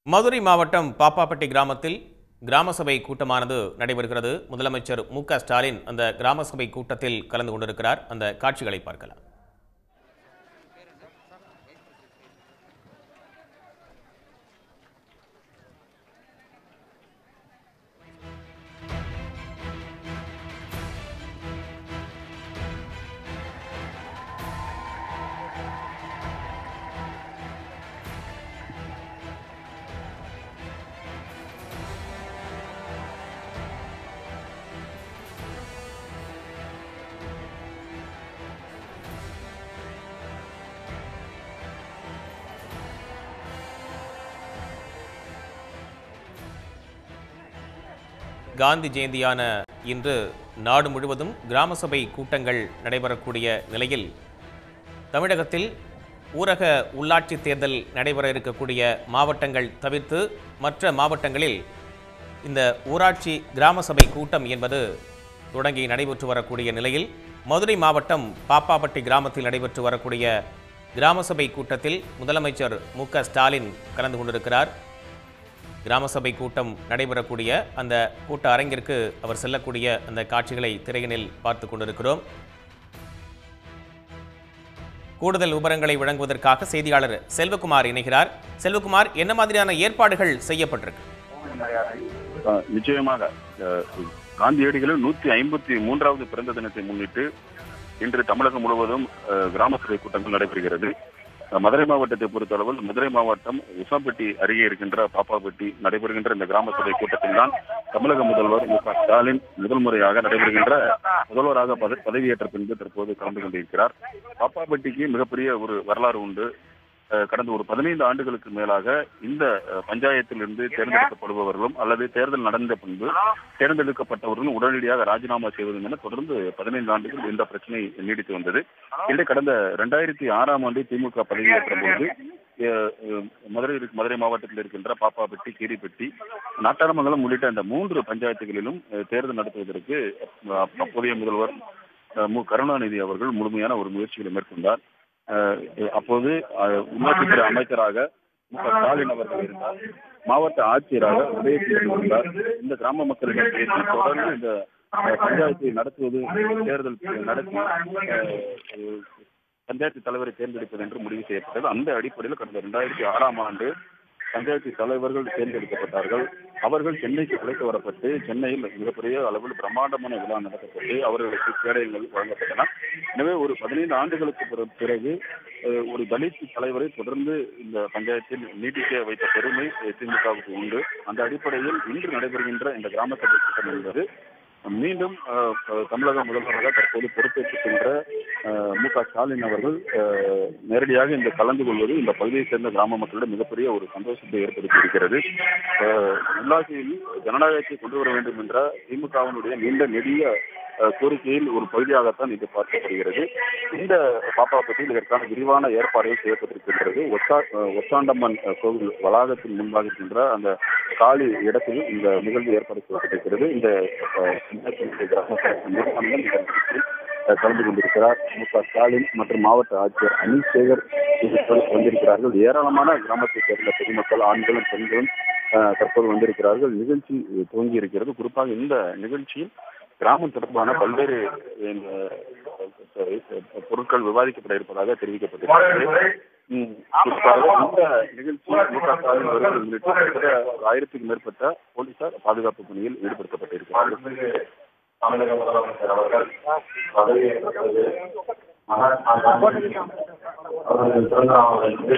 மதுரை மாவட்டம் பாப்பாப்பட்டி கிராமத்தில் கிராம சபை கூட்டமானது நடைபெறுகிறது முதலமைச்சர் மு க ஸ்டாலின் அந்த கிராம சபை கூட்டத்தில் கலந்து கொண்டிருக்கிறார் அந்த காட்சிகளை பார்க்கலாம் காந்தி ஜெயந்தியான இன்று நாடு முழுவதும் கிராம சபை கூட்டங்கள் நடைபெறக்கூடிய நிலையில் தமிழகத்தில் ஊரக உள்ளாட்சி தேர்தல் நடைபெற இருக்கக்கூடிய மாவட்டங்கள் தவிர்த்து மற்ற மாவட்டங்களில் இந்த ஊராட்சி கிராம சபை கூட்டம் என்பது தொடங்கி நடைபெற்று வரக்கூடிய நிலையில் மதுரை மாவட்டம் பாப்பாப்பட்டி கிராமத்தில் நடைபெற்று வரக்கூடிய கிராம சபை கூட்டத்தில் முதலமைச்சர் மு க ஸ்டாலின் கலந்து கொண்டிருக்கிறார் கிராம சபை கூட்டம் நடைபெறக்கூடிய அந்த கூட்ட அரங்கிற்கு அவர் செல்லக்கூடிய அந்த காட்சிகளை திரையினில் பார்த்து கொண்டிருக்கிறோம் கூடுதல் விவரங்களை வழங்குவதற்காக செய்தியாளர் செல்வகுமார் இணைகிறார் செல்வகுமார் என்ன மாதிரியான ஏற்பாடுகள் செய்யப்பட்டிருக்கு அஹ் நிச்சயமாக அஹ் காந்தியடிகளின் நூத்தி ஐம்பத்தி மூன்றாவது பிறந்த தினத்தை முன்னிட்டு இன்று தமிழகம் முழுவதும் அஹ், கிராம சபை கூட்டங்கள் நடைபெறுகிறது அஹ், மதுரை மாவட்டத்தை பொறுத்தளவில் மதுரை மாவட்டம் உசாம்பட்டி அருகே இருக்கின்ற பாப்பாப்பட்டி நடைபெறுகின்ற இந்த கிராம சபை கூட்டத்தில் தான் தமிழக முதல்வர் மு க ஸ்டாலின் முதல் முறையாக நடைபெறுகின்ற முதல்வராக பத- பதவியேற்ற பின்பு தற்போது கலந்து கொண்டிருக்கிறார் பாப்பாப்பட்டிக்கு மிகப்பெரிய ஒரு வரலாறு உண்டு அஹ் கடந்த ஒரு பதினைந்து ஆண்டுகளுக்கு மேலாக இந்த அஹ், பஞ்சாயத்திலிருந்து தேர்ந்தெடுக்கப்படுபவர்களும் அல்லது தேர்தல் நடந்த பின்பு தேர்ந்தெடுக்கப்பட்டவர்களும் உடனடியாக ராஜினாமா செய்வதும் என தொடர்ந்து பதினைந்து ஆண்டுகள் இந்த பிரச்சனை நீடித்து வந்தது இதை கடந்த இரண்டாயிரத்தி ஆறாம் ஆண்டு திமுக பதவியேற்ற போது அஹ், அஹ், மதுரை இருக்கு- மதுரை மாவட்டத்தில் இருக்கின்ற பாப்பாப்பட்டி கீரிப்பட்டி நாட்டாரமங்கலம் உள்ளிட்ட இந்த மூன்று பஞ்சாயத்துகளிலும் அஹ், தேர்தல் நடத்துவதற்கு அஹ், அப்போதைய முதல்வர் அஹ், மு கருணாநிதி அவர்கள் முழுமையான ஒரு முயற்சிகளை மேற்கொண்டார் அஹ் அப்போது அஹ், உள்ளாட்சித்துறை அமைச்சராக மு க ஸ்டாலின் அவர்கள் இருந்தார் மாவட்ட ஆட்சியராக உதயசூரியன் இருந்தார் இந்த கிராம மக்களிடம் பேசி தொடர்ந்து இந்த அஹ், பஞ்சாயத்தை நடத்துவது தேர்தல் நடத்தி அஹ், அஹ், பஞ்சாயத்து தலைவரை தேர்ந்தெடுப்பது என்று முடிவு செய்யப்பட்டது அந்த அடிப்படையில் கடந்த இரண்டாயிரத்தி ஆறாம் ஆண்டு பஞ்சாயத்து தலைவர்கள் தேர்ந்தெடுக்கப்பட்டார்கள் அவர்கள் சென்னைக்கு அழைத்து வரப்பட்டு சென்னையில் மிகப்பெரிய அளவில் பிரம்மாண்டமான விழா நடத்தப்பட்டு அவர்களுக்கு கேடயங்கள் வழங்கப்பட்டன எனவே ஒரு பதினைந்து ஆண்டுகளுக்கு பிற- பிறகு அஹ், ஒரு தலித் தலைவரை தொடர்ந்து இந்த பஞ்சாயத்தில் நீட்டிக்க வைத்த பெருமை அஹ், திமுகவுக்கு உண்டு அந்த அடிப்படையில் இன்று நடைபெறுகின்ற இந்த கிராம சபை கூட்டம் என்பது மீண்டும் அஹ், அஹ், தமிழக முதல்வராக தற்போது பொறுப்பேற்றுக்கின்ற அஹ், மு க ஸ்டாலின் அவர்கள் அஹ், நேரடியாக இந்த கலந்து கொள்வது இந்த பகுதியைச் சேர்ந்த கிராம மக்களிடம் மிகப்பெரிய ஒரு சந்தோஷத்தை ஏற்படுத்தி இருக்கிறது அஹ், உள்ளாட்சியில் ஜனநாயகத்தை கொண்டு வர வேண்டும் என்ற திமுகவினுடைய நீண்ட நெடிய அஹ், கோரிக்கையில் ஒரு பகுதியாகத்தான் இது பார்க்கப்படுகிறது இந்த பாப்பாப்பட்டியில் இதற்கான விரிவான ஏற்பாடுகள் செய்யப்பட்டிருக்கின்றது ஒச்சா அஹ், ஒச்சாண்டம்மன் அஹ், கோவில் வளாகத்தின் முன்பாக இருக்கின்ற அந்த காலி இடத்தில் இந்த நிகழ்வு ஏற்பாடு செய்யப்பட்டிருக்கிறது இந்த அஹ், பஞ்சாயத்து கிராம சபை நிர்வாகிகள் இந்த நிகழ்ச்சியில் அஹ், கலந்து கொண்டிருக்கிறார் மு க ஸ்டாலின் மற்றும் மாவட்ட ஆட்சியர் அனில் சேகர் உள்ளிட்டோர் வந்திருக்கிறார்கள் ஏராளமான கிராமத்தைச் சேர்ந்த பொதுமக்கள் ஆண்களும் பெண்களும் அஹ், தற்போது வந்திருக்கிறார்கள் நிகழ்ச்சி அஹ், துவங்கி இருக்கிறது குறிப்பாக இந்த நிகழ்ச்சியில் கிராமம் தொடர்பான பல்வேறு அஹ், அஹ், பொருட்கள் விவாதிக்கப்பட இருப்பதாக தெரிவிக்கப்பட்டிருக்கிறது ம், குறிப்பாக இந்த நிகழ்ச்சி மு க ஸ்டாலின் அவர்கள் உள்ளிட்ட கிட்டத்தட்ட ஆயிரத்துக்கும் மேற்பட்ட போலீசார் பாதுகாப்பு பணியில் ஈடுபடுத்தப்பட்டிருக்கிறார்கள் தமிழக முதலமைச்சர் அவர்கள் பதவியேற்பது மகாத்மா காந்தி அவர்கள் பிறந்த நாள் என்று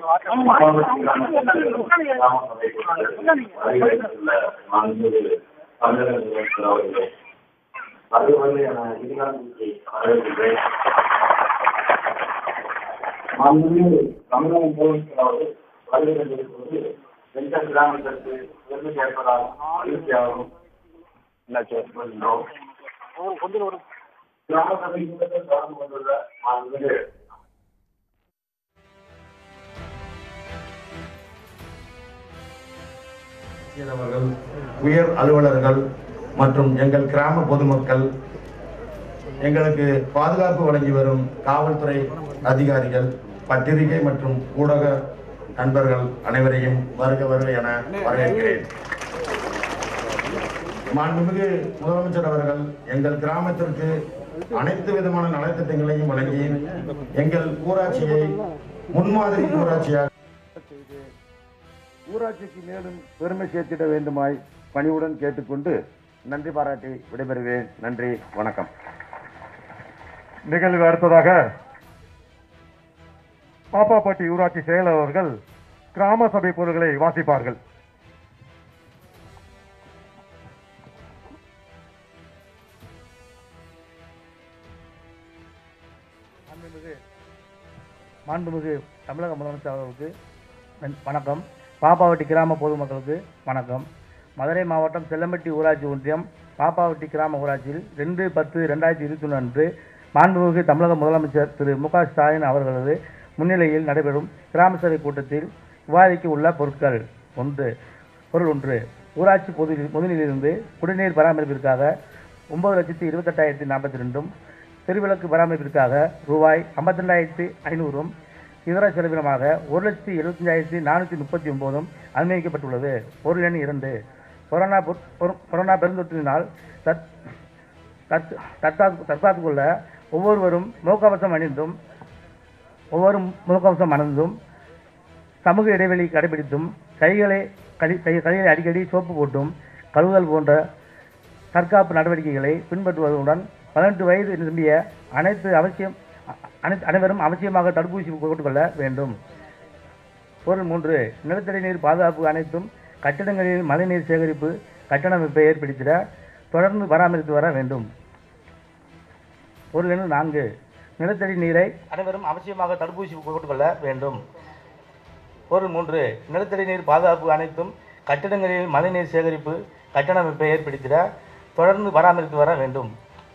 கிராம சபை கூட்டத்தில் வரவேற்றுள்ள மாண்புமிகு தமிழக முதலமைச்சர் அவர்களே அதுவரை என இங்கிலாந்து வரவேற்கிறேன் மாண்புமிகு தமிழக முதலமைச்சர் அவர்கள் வரவேற்கிறது எந்த கிராமத்திற்கு பெருமை சேர்ப்பதால் மகிழ்ச்சியாகும் கிராம சபை கூட்டத்தில் கலந்து கொண்டுள்ள மாண்புமிகு அவர்கள் உயர் அலுவலர்கள் மற்றும் எங்கள் கிராம பொதுமக்கள் எங்களுக்கு பாதுகாப்பு வழங்கி வரும் காவல்துறை அதிகாரிகள் பத்திரிகை மற்றும் ஊடக நண்பர்கள் அனைவரையும் வருக வருக என வரவேற்கிறேன் மாண்புமிகு முதலமைச்சர் அவர்கள் எங்கள் கிராமத்திற்கு அனைத்து விதமான நலத்திட்டங்களையும் வழங்கி எங்கள் ஊராட்சியை முன்மாதிரி ஊராட்சியாக செய்து ஊராட்சிக்கு மேலும் பெருமை சேர்த்திட வேண்டுமாய் பணிவுடன் கேட்டுக்கொண்டு நன்றி பாராட்டி விடைபெறுவேன் நன்றி வணக்கம் நிகழ்வு அடுத்ததாக பாப்பாப்பட்டி ஊராட்சி செயலர் அவர்கள் கிராம சபை பொருள்களை வாசிப்பார்கள் மாண்புமிகு மாண்புமிகு தமிழக முதலமைச்சர் அவர்களுக்கு நன்- வணக்கம் பாப்பாவட்டி கிராம பொதுமக்களுக்கு வணக்கம் மதுரை மாவட்டம் செல்லம்பட்டி ஊராட்சி ஒன்றியம் பாப்பாவட்டி கிராம ஊராட்சியில் ரெண்டு பத்து ரெண்டாயிரத்தி இருபத்தி ஒன்று அன்று மாண்புமிகு தமிழக முதலமைச்சர் திரு மு க ஸ்டாலின் அவர்களது முன்னிலையில் நடைபெறும் கிராம சபை கூட்டத்தில் விவாதிக்க உள்ள பொருட்கள் ஒன்று பொருள் ஒன்று ஊராட்சி பொது முதலிலிருந்து குடிநீர் பராமரிப்பிற்காக ஒன்பது லட்சத்தி இருபத்தெட்டாயிரத்தி நாற்பத்தி ரெண்டும் தெருவிளக்கு பராமரிப்பிற்காக ரூபாய் ஐம்பத்தி ரெண்டாயிரத்தி ஐநூறும் இதர செலவினமாக ஒரு லட்சத்தி எழுபத்தஞ்சாயிரத்தி நானூற்றி முப்பத்தி ஒம்போதும் அனுமதிக்கப்பட்டுள்ளது பொருள் எண் இரண்டு கொரோனா பொ- கொ- கொரோனா பெருந்தொற்றினால் தற் தற்று- தற்காத்து தற்காத்து கொள்ள ஒவ்வொருவரும் முகக்கவசம் அணிந்தும் ஒவ்வொரு முகக்கவசம் அணிந்தும் சமூக இடைவெளி கடைபிடித்தும் கைகளை கடி கை கைகளை அடிக்கடி சோப்பு போட்டும் கழுவுதல் போன்ற தற்காப்பு நடவடிக்கைகளை பின்பற்றுவதுடன் பதினெட்டு வயது நிரம்பிய அனைத்து அவசியம் அ- அனைத்து அனைவரும் அவசியமாக தடுப்பூசி போட்டுக்கொள்ள வேண்டும் பொருள் மூன்று நிலத்தடி நீர் பாதுகாப்பு அனைத்தும் கட்டிடங்களில் மழைநீர் சேகரிப்பு கட்டணமைப்பை ஏற்படுத்திட தொடர்ந்து பராமரித்து வர வேண்டும் பொருள் எண் நான்கு நிலத்தடி நீரை அனைவரும் அவசியமாக தடுப்பூசி போட்டுக்கொள்ள வேண்டும் பொருள் மூன்று நிலத்தடி நீர் பாதுகாப்பு அனைத்தும் கட்டிடங்களில் மழைநீர் சேகரிப்பு கட்டணமைப்பை ஏற்படுத்திட தொடர்ந்து பராமரித்து வர வேண்டும்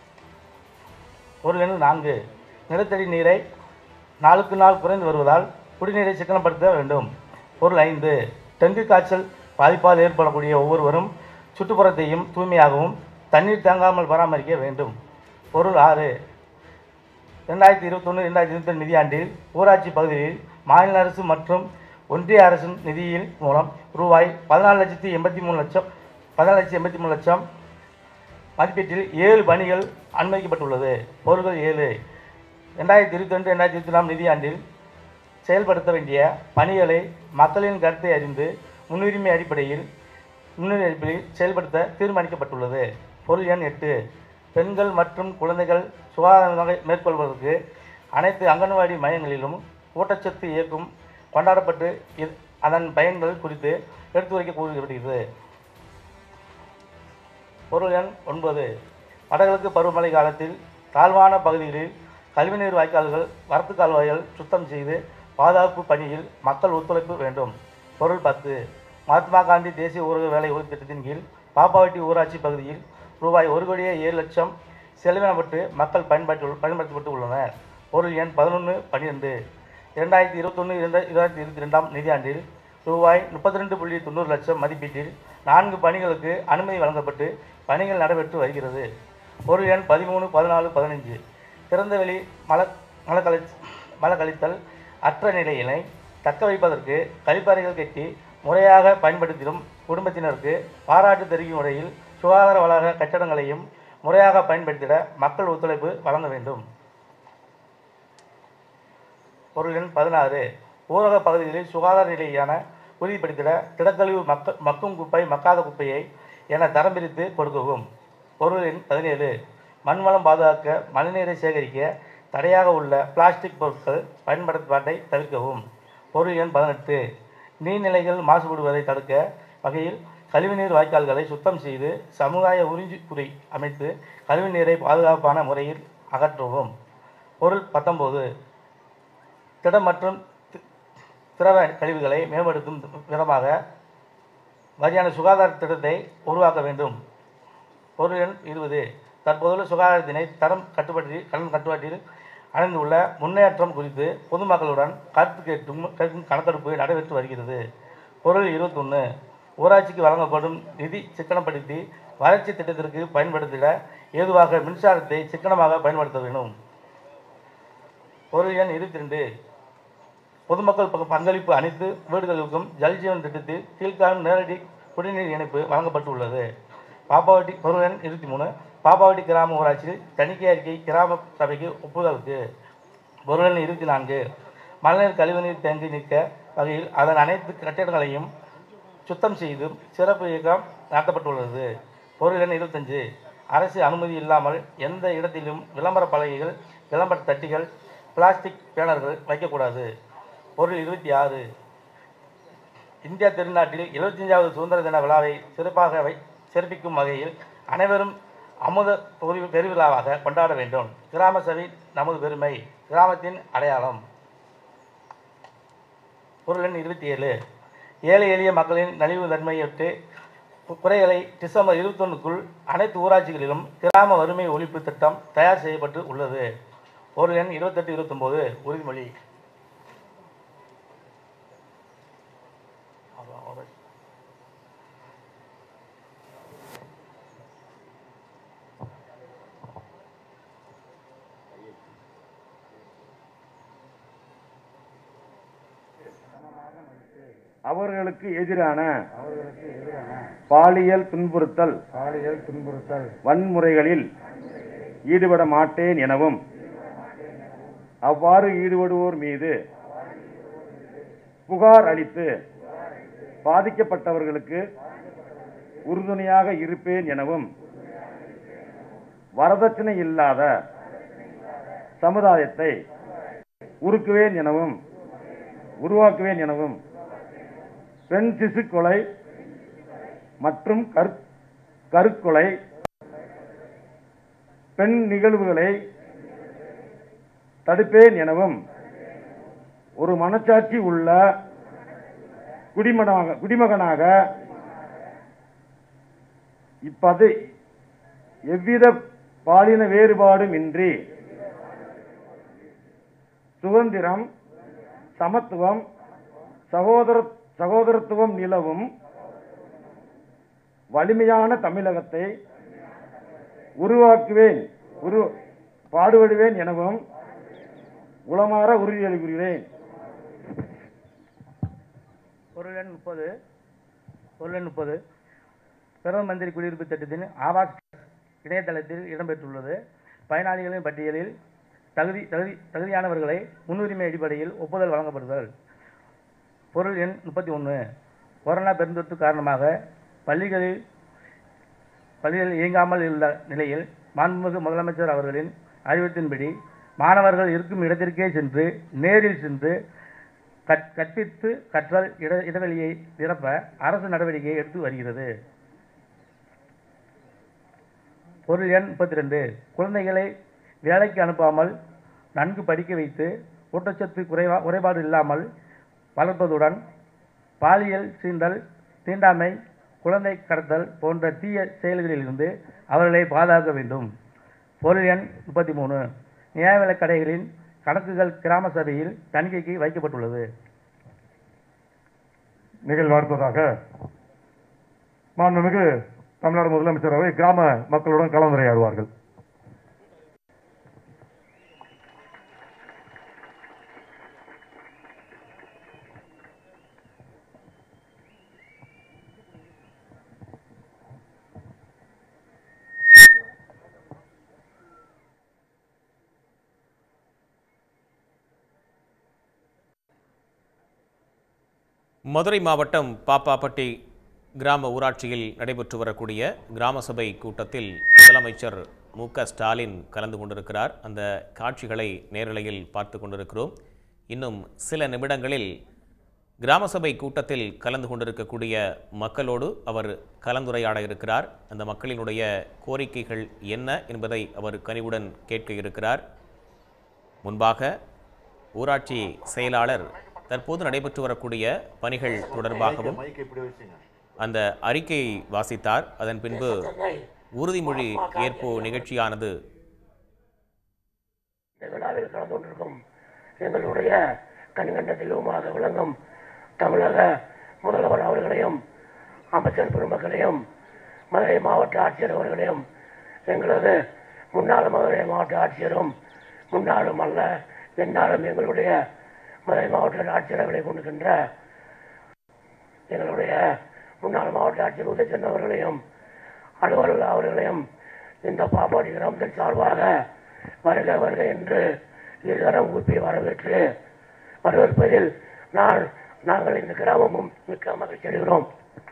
பொருள் எண் நான்கு நிலத்தடி நீரை நாளுக்கு நாள் குறைந்து வருவதால் குடிநீரை சிக்கனப்படுத்த வேண்டும் பொருள் ஐந்து டெங்கு காய்ச்சல் பாதிப்பால் ஏற்படக்கூடிய ஒவ்வொருவரும் சுற்றுப்புறத்தையும் தூய்மையாகவும் தண்ணீர் தேங்காமல் பராமரிக்க வேண்டும் பொருள் ஆறு ரெண்டாயிரத்தி இருபத்தொன்று ரெண்டாயிரத்தி இருபத்தி நிதியாண்டில் ஊராட்சி பகுதியில் மாநில அரசு மற்றும் ஒன்றிய அரசின் நிதியில் மூலம் ரூபாய் பதினாலு லட்சத்தி எண்பத்தி மூணு லட்சம் பதினாலு லட்சத்தி எண்பத்தி மூணு லட்சம் மதிப்பீட்டில் ஏழு பணிகள் அனுமதிக்கப்பட்டுள்ளது பொருட்கள் ஏழு ரெண்டாயிரத்தி இருபத்தி ரெண்டு ரெண்டாயிரத்தி இருபத்தி நாலாம் நிதியாண்டில் செயல்படுத்த வேண்டிய பணிகளை மக்களின் கருத்தை அறிந்து முன்னுரிமை அடிப்படையில் முன்னுரிமை அடிப்படையில் செயல்படுத்த தீர்மானிக்கப்பட்டுள்ளது பொருள் எண் எட்டு பெண்கள் மற்றும் குழந்தைகள் சுகாதார மேற்கொள்வதற்கு அனைத்து அங்கன்வாடி மையங்களிலும் ஊட்டச்சத்து இயக்கம் கொண்டாடப்பட்டு இத்- அதன் பயன்கள் குறித்து எடுத்துரைக்க கூறப்படுகிறது பொருள் எண் ஒன்பது வடகிழக்கு பருவமழை காலத்தில் தாழ்வான பகுதிகளில் கழிவுநீர் வாய்க்கால்கள் வரத்து கால்வாய்கள் சுத்தம் செய்து பாதுகாப்பு பணியில் மக்கள் ஒத்துழைப்பு வேண்டும் பொருள் பத்து மகாத்மா காந்தி தேசிய ஊரக வேலை உறுதி திட்டத்தின் கீழ் பாப்பாவட்டி ஊராட்சி பகுதியில் ரூபாய் ஒரு கோடியே ஏழு லட்சம் செலவினப்பட்டு மக்கள் பயன்பாட்டு பயன்படுத்தப்பட்டு உள்ளனர் பொருள் எண் பதினொன்று பன்னிரெண்டு இரண்டாயிரத்தி இருபத்தொன்று இரண்டாயிரத்தி இருபத்தி ரெண்டாம் நிதியாண்டில் ரூபாய் முப்பத்தி ரெண்டு புள்ளி தொண்ணூறு லட்சம் மதிப்பீட்டில் நான்கு பணிகளுக்கு அனுமதி வழங்கப்பட்டு பணிகள் நடைபெற்று வருகிறது பொருள் எண் பதிமூணு பதினாலு பதினஞ்சு திறந்தவெளி மல மலக்கழி மலக்கழித்தல் அற்ற நிலையினை தக்க வைப்பதற்கு கழிப்பறைகள் கட்டி முறையாக பயன்படுத்திடும் குடும்பத்தினருக்கு பாராட்டு தெரிவிக்கும் முறையில் சுகாதார வளாக கட்டடங்களையும் முறையாக பயன்படுத்திட மக்கள் ஒத்துழைப்பு வழங்க வேண்டும் பொருள் எண் பதினாறு ஊரக பகுதிகளில் சுகாதார நிலையான உறுதிப்படுத்திட திடக்கழிவு மக்க மக்கும் குப்பை மக்காத குப்பையை என தரம் பிரித்து கொடுக்கவும் பொருள் எண் பதினேழு மண்வளம் பாதுகாக்க மழைநீரை சேகரிக்க தடையாக உள்ள பிளாஸ்டிக் பொருட்கள் பயன்படுத்தப்பாட்டை தவிர்க்கவும் பொருள் எண் பதினெட்டு நீர்நிலைகள் மாசுபடுவதை தடுக்க வகையில் கழிவுநீர் வாய்க்கால்களை சுத்தம் செய்து சமுதாய உறிஞ்சிக்குறி அமைத்து கழிவுநீரை பாதுகாப்பான முறையில் அகற்றவும் பொருள் பத்தொம்போது திடம் மற்றும் தி- திரவ கழிவுகளை மேம்படுத்தும் விதமாக வரியான சுகாதார திட்டத்தை உருவாக்க வேண்டும் பொருள் எண் இருபது தற்போதுள்ள சுகாதாரத்தினை தரம் கட்டுப்பாட்டில் கடன் கட்டுப்பாட்டில் அடைந்துள்ள முன்னேற்றம் குறித்து பொதுமக்களுடன் கருத்து கேட்டும் கேட்கும் கணக்கெடுப்பு நடைபெற்று வருகிறது பொருள் இருபத்தொன்று ஊராட்சிக்கு வழங்கப்படும் நிதி சிக்கனப்படுத்தி வளர்ச்சி திட்டத்திற்கு பயன்படுத்திட ஏதுவாக மின்சாரத்தை சிக்கனமாக பயன்படுத்த வேண்டும் பொருள் எண் இருபத்தி ரெண்டு பொதுமக்கள் ப- பங்களிப்பு அனைத்து வீடுகளுக்கும் ஜல்ஜீவன் திட்டத்தில் கீழ்காணும் நேரடி குடிநீர் இணைப்பு வழங்கப்பட்டுள்ளது பாப்பாவட்டி பொருள் எண் இருபத்தி மூணு பாப்பாவட்டி கிராம ஊராட்சியில் தணிக்கை அறிக்கை கிராம சபைக்கு ஒப்புதலுக்கு பொருள் எண் இருபத்தி நான்கு மழைநீர் கழிவுநீர் தேங்கி நிற்க வகையில் அதன் அனைத்து கட்டிடங்களையும் சுத்தம் செய்து சிறப்பு இயக்கம் நடத்தப்பட்டுள்ளது பொருள் எண் இருபத்தஞ்சு அரசு அனுமதி இல்லாமல் எந்த இடத்திலும் விளம்பர பலகைகள் விளம்பர தட்டிகள் பிளாஸ்டிக் பேனர்கள் வைக்கக்கூடாது பொருள் இருபத்தி ஆறு இந்தியா திருநாட்டில் எழுபத்தஞ்சாவது சுதந்திர தின விழாவை சிறப்பாக வை சிறப்பிக்கும் வகையில் அனைவரும் அமுத பெரு பெருவிழாவாக கொண்டாட வேண்டும் கிராம சபை நமது பெருமை கிராமத்தின் அடையாளம் பொருள் எண் இருபத்தி ஏழு ஏழை எளிய மக்களின் நலிவு தன்மையொட்டு கு- குறைகளை டிசம்பர் இருபத்தொன்னுக்குள் அனைத்து ஊராட்சிகளிலும் கிராம வறுமை ஒழிப்பு திட்டம் தயார் செய்யப்பட்டு உள்ளது பொருள் எண் இருபத்தெட்டு இருபத்தொம்போது உறுதிமொழி அவர்களுக்கு எதிரான பாலியல் துன்புறுத்தல் பாலியல் துன்புறுத்தல் வன்முறைகளில் ஈடுபட மாட்டேன் எனவும் அவ்வாறு ஈடுபடுவோர் மீது புகார் அளித்து பாதிக்கப்பட்டவர்களுக்கு உறுதுணையாக இருப்பேன் எனவும் வரதட்சணை இல்லாத சமுதாயத்தை உருக்குவேன் எனவும் உருவாக்குவேன் எனவும் பெண் சிசு கொலை மற்றும் கரு கருக்கொலை பெண் நிகழ்வுகளை தடுப்பேன் எனவும் ஒரு மனச்சாட்சி உள்ள குடிமகனாக குடிமகனாக இப்பது எவ்வித பாலின வேறுபாடும் இன்றி சுதந்திரம் சமத்துவம் சகோதர சகோதரத்துவம் நிலவும் வலிமையான தமிழகத்தை உருவாக்குவேன் உரு பாடுபடுவேன் எனவும் உளமாற உறுதியளிக்கிறேன் பொருள் எண் முப்பது பொருள் எண் முப்பது பிரதம மந்திரி குடியிருப்பு திட்டத்தின் ஆவாஸ் இணையதளத்தில் இடம்பெற்றுள்ளது பயனாளிகளின் பட்டியலில் தகுதி தகுதி தகுதியானவர்களை முன்னுரிமை அடிப்படையில் ஒப்புதல் வழங்கப்படுதல் பொருள் எண் முப்பத்தி ஒன்று கொரோனா பெருந்தொற்று காரணமாக பள்ளிகளில் பள்ளிகள் இயங்காமல் உள்ள நிலையில் மாண்புமிகு முதலமைச்சர் அவர்களின் அறிவுறுத்தின்படி மாணவர்கள் இருக்கும் இடத்திற்கே சென்று நேரில் சென்று கற்- கற்பித்து கற்றல் இட இடைவெளியை நிரப்ப அரசு நடவடிக்கை எடுத்து வருகிறது பொருள் எண் முப்பத்தி ரெண்டு குழந்தைகளை வேலைக்கு அனுப்பாமல் நன்கு படிக்க வைத்து ஊட்டச்சத்து குறைவா குறைபாடு இல்லாமல் வளர்ப்பதுடன் பாலியல் சீண்டல் தீண்டாமை குழந்தை கடத்தல் போன்ற தீய செயல்களிலிருந்து அவர்களை பாதுகாக்க வேண்டும் பொருள் எண் முப்பத்தி மூணு நியாய விலைக் கடைகளின் கணக்குகள் கிராம சபையில் தணிக்கைக்கு வைக்கப்பட்டுள்ளது நிகழ்வு அடுத்ததாக மாண்புமிகு தமிழ்நாடு முதலமைச்சர் அவர்கள் கிராம மக்களுடன் கலந்துரையாடுவார்கள் மதுரை மாவட்டம் பாப்பாப்பட்டி கிராம ஊராட்சியில் நடைபெற்று வரக்கூடிய கிராம சபை கூட்டத்தில் முதலமைச்சர் மு க ஸ்டாலின் கலந்து கொண்டிருக்கிறார் அந்த காட்சிகளை நேரலையில் பார்த்து கொண்டிருக்கிறோம் இன்னும் சில நிமிடங்களில் கிராம சபை கூட்டத்தில் கலந்து கொண்டிருக்கக்கூடிய மக்களோடு அவர் கலந்துரையாட இருக்கிறார் அந்த மக்களினுடைய கோரிக்கைகள் என்ன என்பதை அவர் கனிவுடன் கேட்க இருக்கிறார் முன்பாக ஊராட்சி செயலாளர் தற்போது நடைபெற்று வரக்கூடிய பணிகள் தொடர்பாகவும் அந்த அறிக்கையை வாசித்தார் அதன் பின்பு உறுதிமொழி ஏற்பு நிகழ்ச்சியானது இந்த விழாவில் கலந்து கொண்டிருக்கும் எங்களுடைய கண்கண்ட தெய்வமாக விளங்கும் தமிழக முதல்வர் அவர்களையும் அமைச்சர் பெருமக்களையும் மதுரை மாவட்ட ஆட்சியர் அவர்களையும் எங்களது முன்னாள் மதுரை மாவட்ட ஆட்சியரும் முன்னாளும் அல்ல என்னாலும் எங்களுடைய மதுரை மாவட்ட ஆட்சியர்களை கொண்டுகின்ற எங்களுடைய முன்னாள் மாவட்ட ஆட்சியர் உதயச்சந்திரன் அவர்களையும் அலுவலர் அவர்களையும் இந்த பாப்பாடி கிராமத்தின் சார்பாக வருக வருக என்று இருகரம் கூப்பி வரவேற்று வரவேற்பதில் நான் நாங்கள் இந்த கிராமமும் மிக்க மகிழ்ச்சி அடைகிறோம்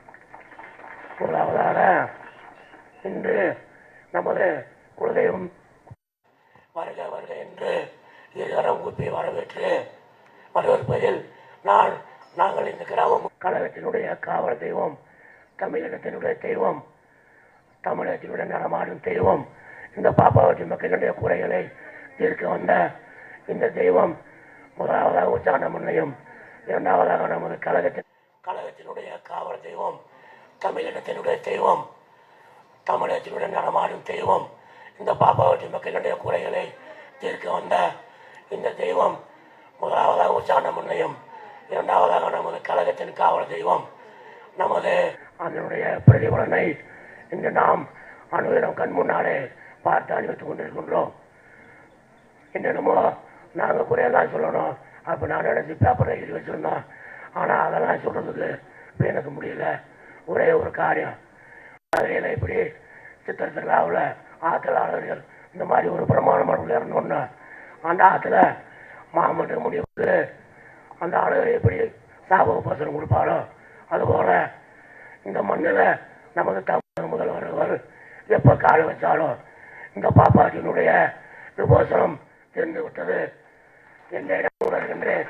முதலாவதாக இன்று நமது குலதெய்வம் வருக வருக என்று இருகரம் கூப்பி வரவேற்று வரவேற்பதில் நான் நாங்கள் இந்த கிராமம் கழகத்தினுடைய காவல் தெய்வம் தமிழகத்தினுடைய தெய்வம் தமிழகத்தினுடைய நடமாடும் தெய்வம் இந்த பாப்பாவட்டி மக்களுடைய குறைகளை தீர்க்க வந்த இந்த தெய்வம் முதலாவதாக உச்சாரண முன்னையும் இரண்டாவதாக நமது கழகத்தின் கழகத்தினுடைய காவல் தெய்வம் தமிழகத்தினுடைய தெய்வம் தமிழகத்தினுடைய நடமாடும் தெய்வம் இந்த பாப்பாவட்டி மக்களுடைய குறைகளை தீர்க்க வந்த இந்த தெய்வம் முதலாவதாக உச்சாரண முன்னையும் இரண்டாவதாக நமது கழகத்தின் காவல் தெய்வம் நமது அதனுடைய பிரதிபலனை இன்று நாம் அனுதினம் கண் முன்னாலே பார்த்து அணிவித்துக் கொண்டிருக்கின்றோம் என்னென்னமோ நாங்கள் குறையெல்லாம் சொல்லணும் அப்போ நான் நினச்சி பேப்பரை எழுதி வச்சுருந்தோம் ஆனால் அதெல்லாம் சொல்கிறதுக்கு இப்ப எனக்கு முடியல ஒரே ஒரு காரியம் மதுரையில் இப்படி சித்திர திருவிழாவில் ஆற்றலாளர்கள் இந்த மாதிரி ஒரு பிரமாணமான விளையாடணும்னு அந்த ஆற்றுல மாமன்ற முடிவுக்கு அந்த ஆளுநர் எப்படி சாப உபசரம் கொடுப்பாரோ அதுபோல இந்த மண்ணில் நமது தமிழக முதல்வர் அவர் எப்போ கால் வச்சாலும் இந்த பாப்பாட்டினுடைய விமோசனம் தெரிந்து விட்டது எந்த இடம் உணர்கின்றேன்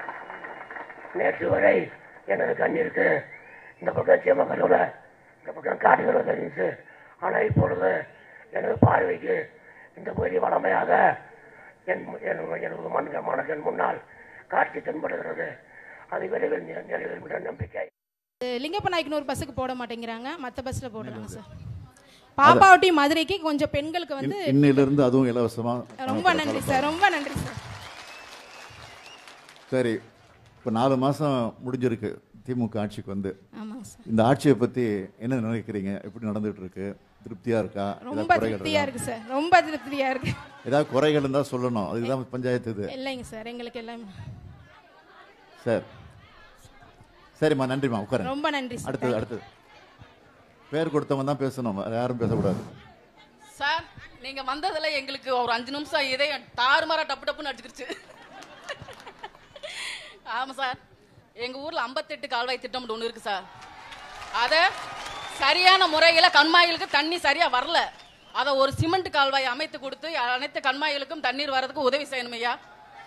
நேற்று வரை எனது கண்ணிற்கு இந்த பக்கம் சீமக்கல்லூர இந்த பக்கம் காட்டுகிறது தெரிஞ்சு ஆனால் இப்பொழுது எனது பார்வைக்கு இந்த பகுதி வளமையாக என் என்- எனது மண் மனதின் முன்னால் காட்சி தென்படுகிறது அது விரைவில் நி- நிறைவேறும் என்ற நம்பிக்கை லிங்கப்ப நாய்க்குன்னு ஒரு பஸ்ஸுக்கு போட மாட்டேங்கிறாங்க மற்ற பஸ்ஸில் போடுறாங்க சார் பாப்பாவட்டி மதுரைக்கு கொஞ்சம் பெண்களுக்கு வந்து இன்னிலிருந்து அதுவும் இலவசமா ரொம்ப நன்றி சார் ரொம்ப நன்றி சார் சரி இப்போ நாலு மாசம் முடிஞ்சிருக்கு திமுக ஆட்சிக்கு வந்து ஆமாங்க சார் இந்த ஆட்சியை பத்தி என்ன நினைக்கிறீங்க எப்படி நடந்துட்டு இருக்கு திருப்தியா இருக்கா ஏதாவது ரொம்ப குறைகள் திருப்தியா இருக்கா? இருக்கு சார் ரொம்ப திருப்தியா இருக்கு ஏதாவது குறைகள் இருந்தா சொல்லணும் அதுதான் பஞ்சாயத்து இது இல்லைங்க சார் எங்களுக்கு எல்லாமே சரி சரிம்மா நன்றிம்மா உட்காருங்க ரொம்ப நன்றி சார் அடுத்தது அடுத்தது பேர் கொடுத்தவங்க தான் பேசணும் வேற யாரும் பேசக்கூடாது சார் நீங்க வந்ததுல எங்களுக்கு ஒரு அஞ்சு நிமிஷம் இதயம் தாறுமாறா டப்பு டப்புன்னு அடிச்சுக்கிருச்சு ஆமா சார் எங்க ஊர்ல 58 கால்வாய் திட்டம் ஒன்று இருக்கு சார் அத சரியான முறையில கண்மாய்களுக்கு தண்ணி சரியா வரல அத ஒரு சிமெண்ட் கால்வாய் அமைத்து கொடுத்து அனைத்து கண்மாய்களுக்கும் தண்ணீர் வர்றதுக்கு உதவி செய்யணும் ஐயா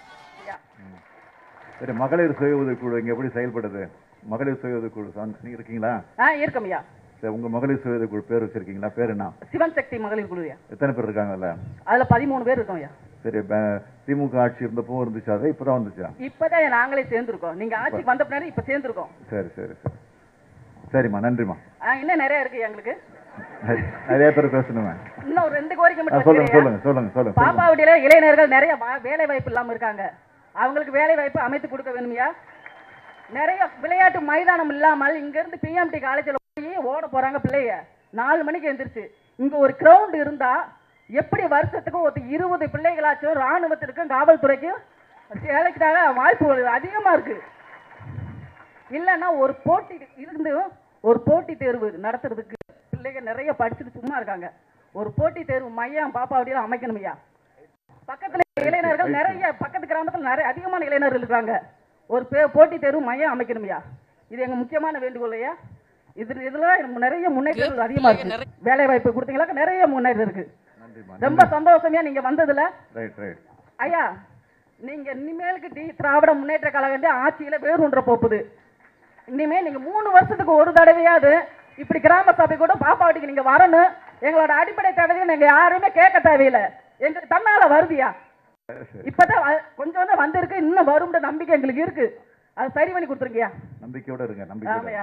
சரி மகளிர் சுய உதவிக்குழு இங்க எப்படி செயல்படுது மகளிர் சுய உதவிக்குழு சாந்த், நீங்க இருக்கீங்களா ஆ இருக்கோம் ஐயா சரி உங்க மகளிர் சுய உதவிக்குழு பேர் வச்சிருக்கீங்களா பேர் என்ன சிவன் சக்தி மகளிர் குழு ஐயா எத்தனை பேர் இருக்காங்கல்ல அதுல பதிமூணு பேர் இருக்கோம் ஐயா சரி ப- திமுக ஆட்சி இருந்தப்போ இருந்துச்சா அது இப்பதான் வந்துச்சா இப்பதான் நாங்களே சேர்ந்துருக்கோம் நீங்க ஆட்சிக்கு வந்த பின்னாடி இப்ப சேர்ந்துருக்கோம் சரி சரி சரி சரிம்மா நன்றிம்மா ஆ, இன்னும் நிறைய இருக்கு எங்களுக்கு நிறைய பேர் பேசணுமே இன்னும் ஒரு ரெண்டு கோரிக்கை ஆ, மட்டும் சொல்லுங்க வைக்கிறேன் சொல்லுங்க சொல்லுங்க சொல்லுங்க சொல்லுங்க பாப்பாவட்டியில இளைஞர்கள் நிறைய வா- வேலை வாய்ப்பு இல்லாம இருக்காங்க அவங்களுக்கு வேலை வாய்ப்பு அமைத்து கொடுக்க வேணுமையா நிறைய விளையாட்டு மைதானம் இல்லாமல் இங்க இருந்து பிஎம்டி காலேஜில் போய் ஓட போறாங்க பிள்ளைங்க நாலு மணிக்கு எந்திரிச்சு இங்க ஒரு கிரவுண்ட் இருந்தா எப்படி வருஷத்துக்கு ஒரு இருபது பிள்ளைகளாச்சும் ராணுவத்திற்கும் காவல்துறைக்கும் வேலைக்காக வாய்ப்பு அதிகமா இருக்கு இல்லைன்னா ஒரு போட்டி இருந்து ஒரு போட்டி தேர்வு நடத்துறதுக்கு பிள்ளைங்க நிறைய படிச்சுட்டு சும்மா இருக்காங்க ஒரு போட்டி தேர்வு மையம் பாப்பாவட்டியில அமைக்கணும் ஐயா பக்கத்துல இளைஞர்கள் நிறைய பக்கத்து கிராமத்துல நிறைய அதிகமான இளைஞர்கள் இருக்காங்க ஒரு பே- போட்டி தேர்வு மையம் அமைக்கணும் ஐயா இது எங்க முக்கியமான வேண்டுகோள் ஐயா இது இதுல நிறைய முன்னேற்றங்கள் அதிகமா இருக்கு வேலை வாய்ப்பு கொடுத்தீங்களா நிறைய முன்னேற்றம் இருக்கு ரொம்ப சந்தோஷமையா நீங்க வந்ததுல ரைட் ரைட் ஐயா நீங்க இனிமேலுக்கு டி திராவிட முன்னேற்ற கழகம் வந்து ஆட்சியில வேறுன்ற போப்புது இனிமே நீங்க மூணு வருஷத்துக்கு ஒரு தடவையாவது இப்படி கிராம சபை கூட பாப்பாவட்டிக்கு நீங்க வரணும் எங்களோட அடிப்படை தேவையை நீங்க யாருமே கேட்க தேவையில்லை எங்களுக்கு தன்னால வருதியா இப்பதான் வ- கொஞ்சம் கொஞ்சம் வந்திருக்கு இன்னும் வரும்ன்ற நம்பிக்கை எங்களுக்கு இருக்கு அது சரி பண்ணி கொடுத்துருங்கய்யா நம்பிக்கையோட இருங்க நம்பிக்கையோட ஆமாய்யா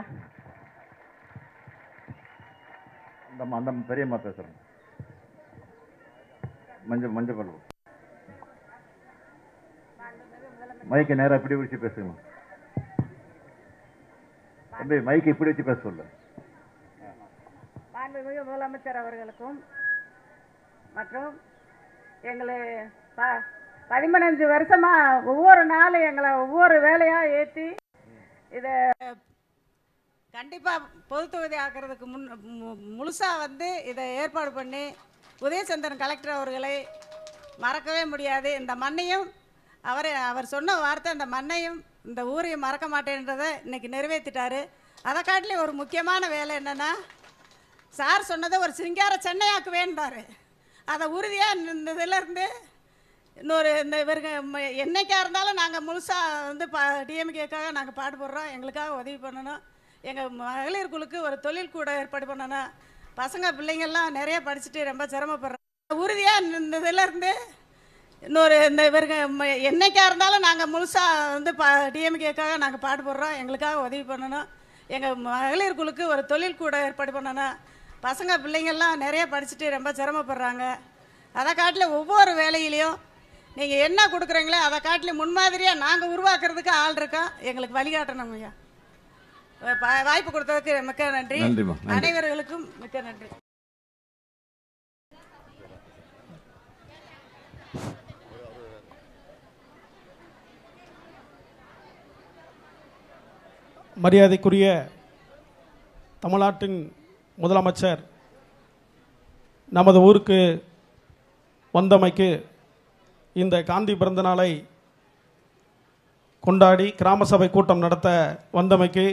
அந்த அந்த பெரியம்மா பேசுறேன் மஞ்சள் மஞ்சள் பல்லு மைக்கை நேரா இப்படி வச்சு பேசுங்க தம்பி மைக்கை இப்படி வச்சு பேச சொல்லு மாண்புமிகு முதலமைச்சர் அவர்களுக்கும் மற்றும் எங்களை பா பதிமூணஞ்சு வருஷமா ஒவ்வொரு நாளும் எங்களை ஒவ்வொரு வேலையா ஏற்றி இதை கண்டிப்பாக பொது தொகுதி ஆக்கிறதுக்கு முன் முழுசாக வந்து இதை ஏற்பாடு பண்ணி உதயசந்திரன் கலெக்டர் அவர்களை மறக்கவே முடியாது இந்த மண்ணையும் அவர் அவர் சொன்ன வார்த்தை இந்த மண்ணையும் இந்த ஊரையும் மறக்க மாட்டேன்றதை இன்னைக்கு நிறைவேற்றிட்டாரு அதை காட்டிலும் ஒரு முக்கியமான வேலை என்னென்னா சார் சொன்னதை ஒரு சிங்கார சென்னையாக்குவேன்றாரு அதை உறுதியாக இந்த இதிலேருந்து இன்னொரு இந்த இவருங்க ம- என்னைக்கா இருந்தாலும் நாங்கள் முழுசாக வந்து பா டிஎம்கேக்காக நாங்கள் பாடுபடுறோம் எங்களுக்காக உதவி பண்ணணும் எங்கள் மகளிர் குழுக்கு ஒரு தொழில் கூட ஏற்பாடு பண்ணணும் பசங்க பிள்ளைங்கள்லாம் நிறைய படிச்சுட்டு ரொம்ப சிரமப்படுறோம் உறுதியாக இந்த இதிலேருந்து இன்னொரு இந்த இவருங்க ம- என்னைக்கா இருந்தாலும் நாங்கள் முழுசாக வந்து பா டிஎம்கேக்காக நாங்கள் பாடுபடுறோம் எங்களுக்காக உதவி பண்ணணும் எங்கள் மகளிர் குழுக்கு ஒரு தொழில் கூட ஏற்பாடு பண்ணணும் பசங்க பிள்ளைங்கள்லாம் நிறைய படிச்சுட்டு ரொம்ப சிரமப்படுறாங்க அதை காட்டிலும் ஒவ்வொரு வேலையிலையும் நீங்கள் என்ன கொடுக்குறீங்களோ அதை காட்டிலும் முன்மாதிரியாக நாங்கள் உருவாக்குறதுக்கு ஆள் இருக்கோம் எங்களுக்கு வழிகாட்டணும் ஐயா வா- வாய்ப்பு கொடுத்ததுக்கு மிக்க நன்றி நன்றிம்மா, நன்றி. அனைவர்களுக்கும் மிக்க நன்றி மரியாதைக்குரிய தமிழ்நாட்டின் முதலமைச்சர் நமது ஊருக்கு வந்தமைக்கு இந்த காந்தி பிறந்த நாளை கொண்டாடி கிராம சபை கூட்டம் நடத்த வந்தமைக்கு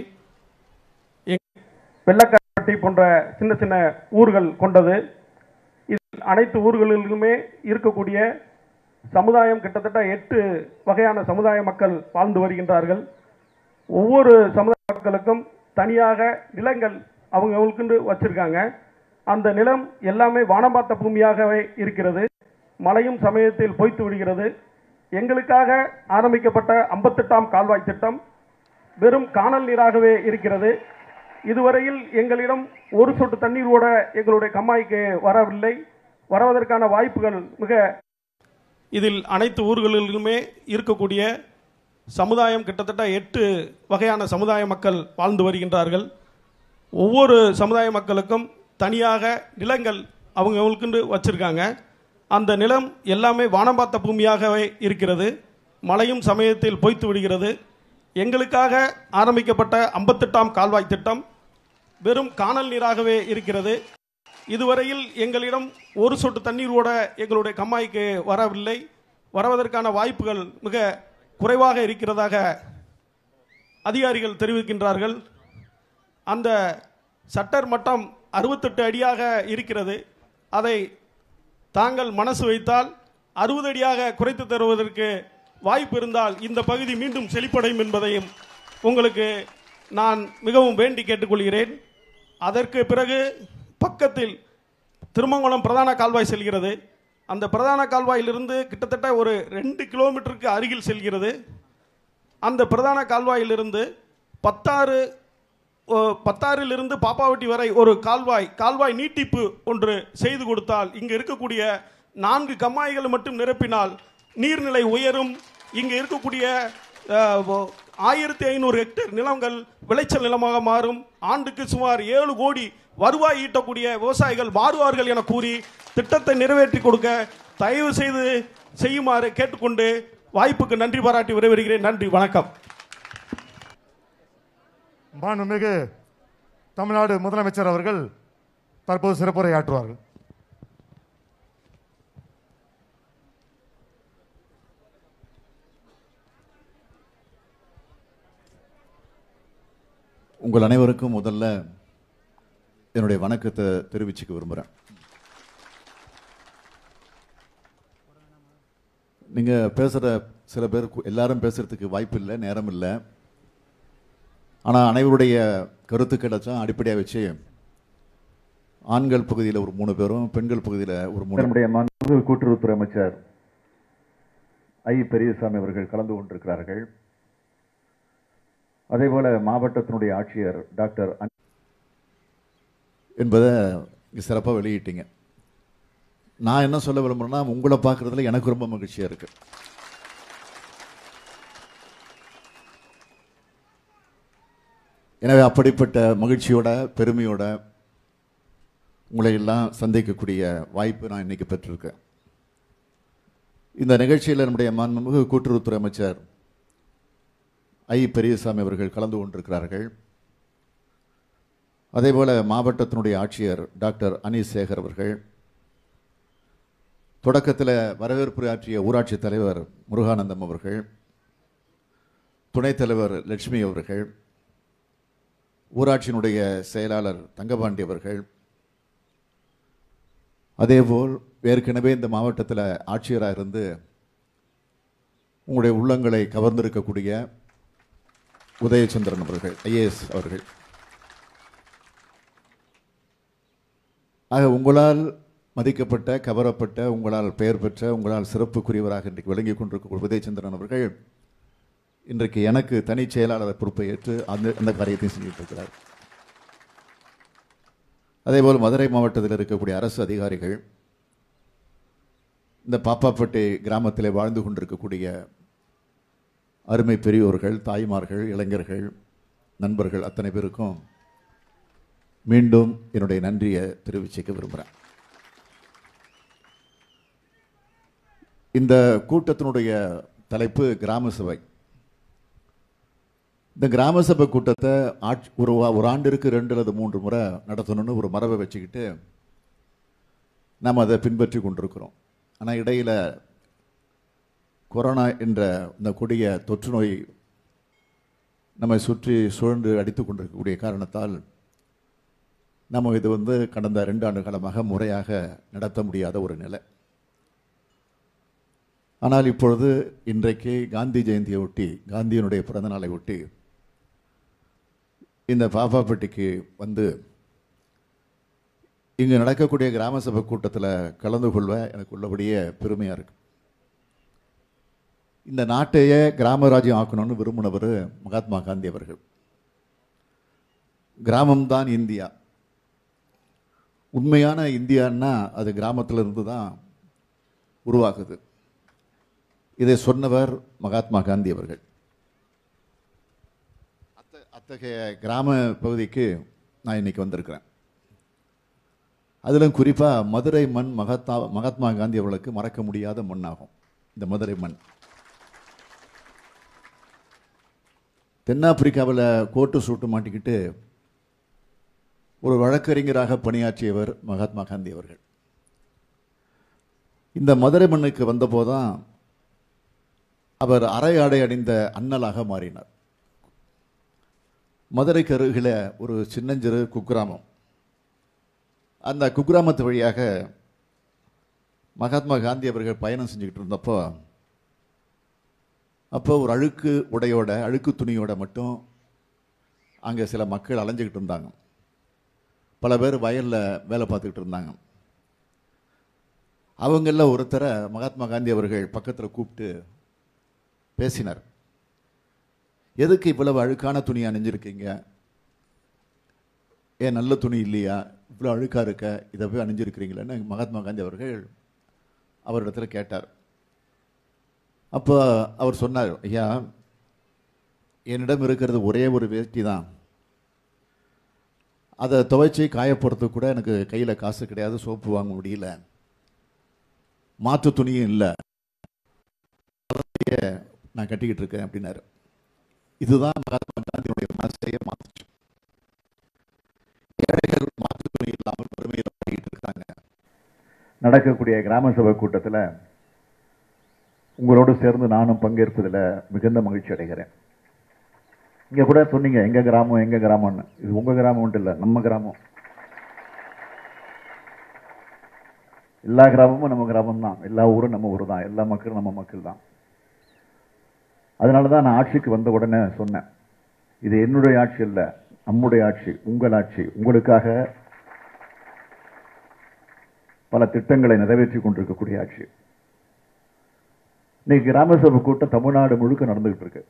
வெள்ளக்காரப்பட்டி போன்ற சின்ன சின்ன ஊர்கள் கொண்டது இதில் அனைத்து ஊர்களிலுமே இருக்கக்கூடிய சமுதாயம் கிட்டத்தட்ட எட்டு வகையான சமுதாய மக்கள் வாழ்ந்து வருகின்றார்கள் ஒவ்வொரு சமுதாய மக்களுக்கும் தனியாக நிலங்கள் அவங்க அவங்களுக்குண்டு வச்சிருக்காங்க அந்த நிலம் எல்லாமே வானம் பார்த்த பூமியாகவே இருக்கிறது மழையும் சமயத்தில் பொய்த்து விடுகிறது எங்களுக்காக ஆரம்பிக்கப்பட்ட ஐம்பத்தெட்டாம் கால்வாய் திட்டம் வெறும் காணல் நீராகவே இருக்கிறது இதுவரையில் எங்களிடம் ஒரு சொட்டு தண்ணீர் கூட எங்களுடைய கம்மாய்க்கு வரவில்லை வருவதற்கான வாய்ப்புகள் மிக இதில் அனைத்து ஊர்களிலுமே இருக்கக்கூடிய சமுதாயம் கிட்டத்தட்ட எட்டு வகையான சமுதாய மக்கள் வாழ்ந்து வருகின்றார்கள் ஒவ்வொரு சமுதாய மக்களுக்கும் தனியாக நிலங்கள் அவங்க அவங்களுக்குண்டு வச்சுருக்காங்க அந்த நிலம் எல்லாமே வானம் பார்த்த பூமியாகவே இருக்கிறது மழையும் சமயத்தில் பொய்த்து விடுகிறது எங்களுக்காக ஆரம்பிக்கப்பட்ட ஐம்பத்தெட்டாம் கால்வாய் திட்டம் வெறும் காணல் நீராகவே இருக்கிறது இதுவரையில் எங்களிடம் ஒரு சொட்டு தண்ணீர் கூட எங்களுடைய கம்மாய்க்கு வரவில்லை வருவதற்கான வாய்ப்புகள் மிக குறைவாக இருக்கிறதாக அதிகாரிகள் தெரிவிக்கின்றார்கள் அந்த சட்டர் மட்டம் அறுபத்தெட்டு அடியாக இருக்கிறது அதை தாங்கள் மனசு வைத்தால் அறுபது அடியாக குறைத்து தருவதற்கு வாய்ப்பு இருந்தால் இந்த பகுதி மீண்டும் செழிப்படையும் என்பதையும் உங்களுக்கு நான் மிகவும் வேண்டி கேட்டுக்கொள்கிறேன் அதற்கு பிறகு பக்கத்தில் திருமங்கலம் பிரதான கால்வாய் செல்கிறது அந்த பிரதான கால்வாயிலிருந்து கிட்டத்தட்ட ஒரு ரெண்டு கிலோமீட்டருக்கு அருகில் செல்கிறது அந்த பிரதான கால்வாயிலிருந்து பத்தாறு ஓ, பத்தாறிலிருந்து பாப்பாவட்டி வரை ஒரு கால்வாய் கால்வாய் நீட்டிப்பு ஒன்று செய்து கொடுத்தால் இங்கு இருக்கக்கூடிய நான்கு கம்மாய்கள் மட்டும் நிரப்பினால் நீர்நிலை உயரும் இங்கு இருக்கக்கூடிய அஹ், ஓ, ஆயிரத்தி ஐநூறு ஹெக்டேர் நிலங்கள் விளைச்சல் நிலமாக மாறும் ஆண்டுக்கு சுமார் ஏழு கோடி வருவாய் ஈட்டக்கூடிய விவசாயிகள் மாறுவார்கள் என கூறி திட்டத்தை நிறைவேற்றி கொடுக்க தயவு செய்து செய்யுமாறு கேட்டுக்கொண்டு வாய்ப்புக்கு நன்றி பாராட்டி விரைவருகிறேன் நன்றி வணக்கம் மாண்புமிகு தமிழ்நாடு முதலமைச்சர் அவர்கள் தற்போது சிறப்புரை ஆற்றுவார்கள் உங்கள் அனைவருக்கும் முதல்ல என்னுடைய வணக்கத்தை தெரிவிச்சுக்க விரும்புகிறேன் நீங்கள் பேசுகிற சில பேர் கு- எல்லாரும் பேசுகிறதுக்கு வாய்ப்பு இல்லை நேரம் இல்லை ஆனால் அனைவருடைய கருத்து கிடைச்சா அடிப்படையாக வச்சு ஆண்கள் பகுதியில் ஒரு மூணு பேரும் பெண்கள் பகுதியில் ஒரு மூணு நம்முடைய மாண்புமிகு கூட்டுறவுத்துறை அமைச்சர் ஐ பெரியசாமி அவர்கள் கலந்து கொண்டிருக்கிறார்கள் அதேபோல மாவட்டத்தினுடைய ஆட்சியர் டாக்டர் அன்- என்பதை இங்கே சிறப்பாக வெளியிட்டீங்க நான் என்ன சொல்ல விரும்புகிறேன்னா உங்களை பார்க்குறதுல எனக்கு ரொம்ப மகிழ்ச்சியாக இருக்கு எனவே அப்படிப்பட்ட மகிழ்ச்சியோட பெருமையோட உங்களை எல்லாம் சந்திக்கக்கூடிய வாய்ப்பு நான் இன்னைக்கு பெற்றிருக்கேன் இந்த நிகழ்ச்சியில் நம்முடைய மாண்புமிகு கூட்டுறவுத்துறை அமைச்சர் ஐ பெரியசாமி அவர்கள் கலந்து கொண்டிருக்கிறார்கள் அதேபோல மாவட்டத்தினுடைய ஆட்சியர் டாக்டர் அனீஸ் சேகர் அவர்கள் தொடக்கத்தில் வரவேற்பு ஆற்றிய ஊராட்சி தலைவர் முருகானந்தம் அவர்கள் துணைத் தலைவர் லட்சுமி அவர்கள் ஊராட்சியினுடைய செயலாளர் தங்கபாண்டி அவர்கள் அதேபோல் ஏற்கனவே இந்த மாவட்டத்தில் ஆட்சியராக இருந்து உங்களுடைய உள்ளங்களை கவர்ந்திருக்கக்கூடிய உதயச்சந்திரன் அவர்கள் ஐஏஎஸ் அவர்கள் ஆக உங்களால் மதிக்கப்பட்ட கவரப்பட்ட உங்களால் பெயர் பெற்ற உங்களால் சிறப்புக்குரியவராக இன்றைக்கு விளங்கிக் கொண்டிருக்கக்கூடிய உதயச்சந்திரன் அவர்கள் இன்றைக்கு எனக்கு தனி செயலாளர் பொறுப்பை ஏற்று அந்த அந்த காரியத்தை செஞ்சுட்டு இருக்கிறார் அதேபோல் மதுரை மாவட்டத்தில் இருக்கக்கூடிய அரசு அதிகாரிகள் இந்த பாப்பாப்பட்டி கிராமத்தில் வாழ்ந்து கொண்டிருக்கக்கூடிய அருமை பெரியோர்கள் தாய்மார்கள் இளைஞர்கள் நண்பர்கள் அத்தனை பேருக்கும் மீண்டும் என்னுடைய நன்றியை தெரிவிச்சுக்க விரும்புகிறேன் இந்த கூட்டத்தினுடைய தலைப்பு கிராம சபை இந்த கிராம சபை கூட்டத்தை ஆட்சி ஒரு வா- ஒரு ஆண்டிற்கு ரெண்டு அல்லது மூன்று முறை நடத்தணும்னு ஒரு மரபை வச்சுக்கிட்டு நாம் அதை பின்பற்றி கொண்டிருக்கிறோம் ஆனால் இடையில் கொரோனா என்ற இந்த கொடிய தொற்று நோய் நம்மை சுற்றி சுழன்று அடித்து கொண்டிருக்கக்கூடிய காரணத்தால் நம்ம இது வந்து கடந்த ரெண்டு ஆண்டு காலமாக முறையாக நடத்த முடியாத ஒரு நிலை ஆனால் இப்பொழுது இன்றைக்கு காந்தி ஜெயந்தியை ஒட்டி காந்தியினுடைய பிறந்த நாளை ஒட்டி இந்த பாப்பாப்பட்டிக்கு வந்து இங்கு நடக்கக்கூடிய கிராம சபை கூட்டத்தில் கலந்து கொள்வ எனக்கு உள்ளபடியே பெருமையாக இருக்கு இந்த நாட்டையே கிராம ராஜ்யம் ஆக்கணும்னு விரும்பினவர் மகாத்மா காந்தி அவர்கள் கிராமம்தான் இந்தியா உண்மையான இந்தியான்னா அது கிராமத்தில் இருந்து தான் உருவாகுது இதை சொன்னவர் மகாத்மா காந்தி அவர்கள் அத்த- அத்தகைய கிராம பகுதிக்கு நான் இன்னைக்கு வந்திருக்கிறேன் அதிலும் குறிப்பாக மதுரை மண் மகாத்மா மகாத்மா காந்தி அவர்களுக்கு மறக்க முடியாத மண்ணாகும் இந்த மதுரை மண் தென்னாப்பிரிக்காவில் கோட்டு சூட்டு மாட்டிக்கிட்டு ஒரு வழக்கறிஞராக பணியாற்றியவர் மகாத்மா காந்தி அவர்கள் இந்த மதுரை மண்ணுக்கு வந்தபோதுதான் அவர் அரை ஆடை அணிந்த அண்ணலாக மாறினார் மதுரைக்கு அருகில் ஒரு சின்னஞ்சிறு குக்கிராமம் அந்த குக்கிராமத்து வழியாக மகாத்மா காந்தி அவர்கள் பயணம் செஞ்சுக்கிட்டு இருந்தப்போ அப்போ ஒரு அழுக்கு உடையோட அழுக்கு துணியோட மட்டும் அங்கே சில மக்கள் அலைஞ்சிக்கிட்டு இருந்தாங்க பல பேர் வயலில் வேலை பார்த்துக்கிட்டு இருந்தாங்க அவங்கள ஒருத்தரை மகாத்மா காந்தி அவர்கள் பக்கத்தில் கூப்பிட்டு பேசினார் எதுக்கு இவ்வளவு அழுக்கான துணி அணிஞ்சிருக்கீங்க ஏன் நல்ல துணி இல்லையா இவ்வளோ அழுக்காக இருக்க இதை போய் அணிஞ்சிருக்கிறீங்களேன்னு மகாத்மா காந்தி அவர்கள் அவரிடத்துல கேட்டார் அப்போ அவர் சொன்னார் ஐயா என்னிடம் இருக்கிறது ஒரே ஒரு வேஷ்டி தான் அதை துவைச்சி காயப்படுறதுக்கு கூட எனக்கு கையில் காசு கிடையாது சோப்பு வாங்க முடியல மாற்று துணியும் இல்லை அதையே நான் கட்டிக்கிட்டு இருக்கேன் அப்படின்னாரு இதுதான் மகாத்மா காந்தியினுடைய மனசையே மாற்றுச்சு ஏழைகள் மாற்று துணி இல்லாமல் பெருமையில் பண்ணிக்கிட்டு இருக்காங்க நடக்கக்கூடிய கிராம சபை கூட்டத்தில் உங்களோடு சேர்ந்து நானும் பங்கேற்பதில் மிகுந்த மகிழ்ச்சி அடைகிறேன் இங்கே கூட சொன்னீங்க எங்கள் கிராமம் எங்கள் கிராமம்னு இது உங்கள் கிராமம் மட்டும் இல்லை நம்ம கிராமம் எல்லா கிராமமும் நம்ம கிராமம் தான் எல்லா ஊரும் நம்ம ஊர் தான் எல்லா மக்களும் நம்ம மக்கள் தான் அதனால தான் நான் ஆட்சிக்கு வந்த உடனே சொன்னேன் இது என்னுடைய ஆட்சி இல்லை நம்முடைய ஆட்சி உங்கள் ஆட்சி உங்களுக்காக பல திட்டங்களை நிறைவேற்றி கொண்டிருக்கக்கூடிய ஆட்சி இன்னைக்கு கிராம சபை கூட்டம் தமிழ்நாடு முழுக்க நடந்துகிட்டு இருக்கு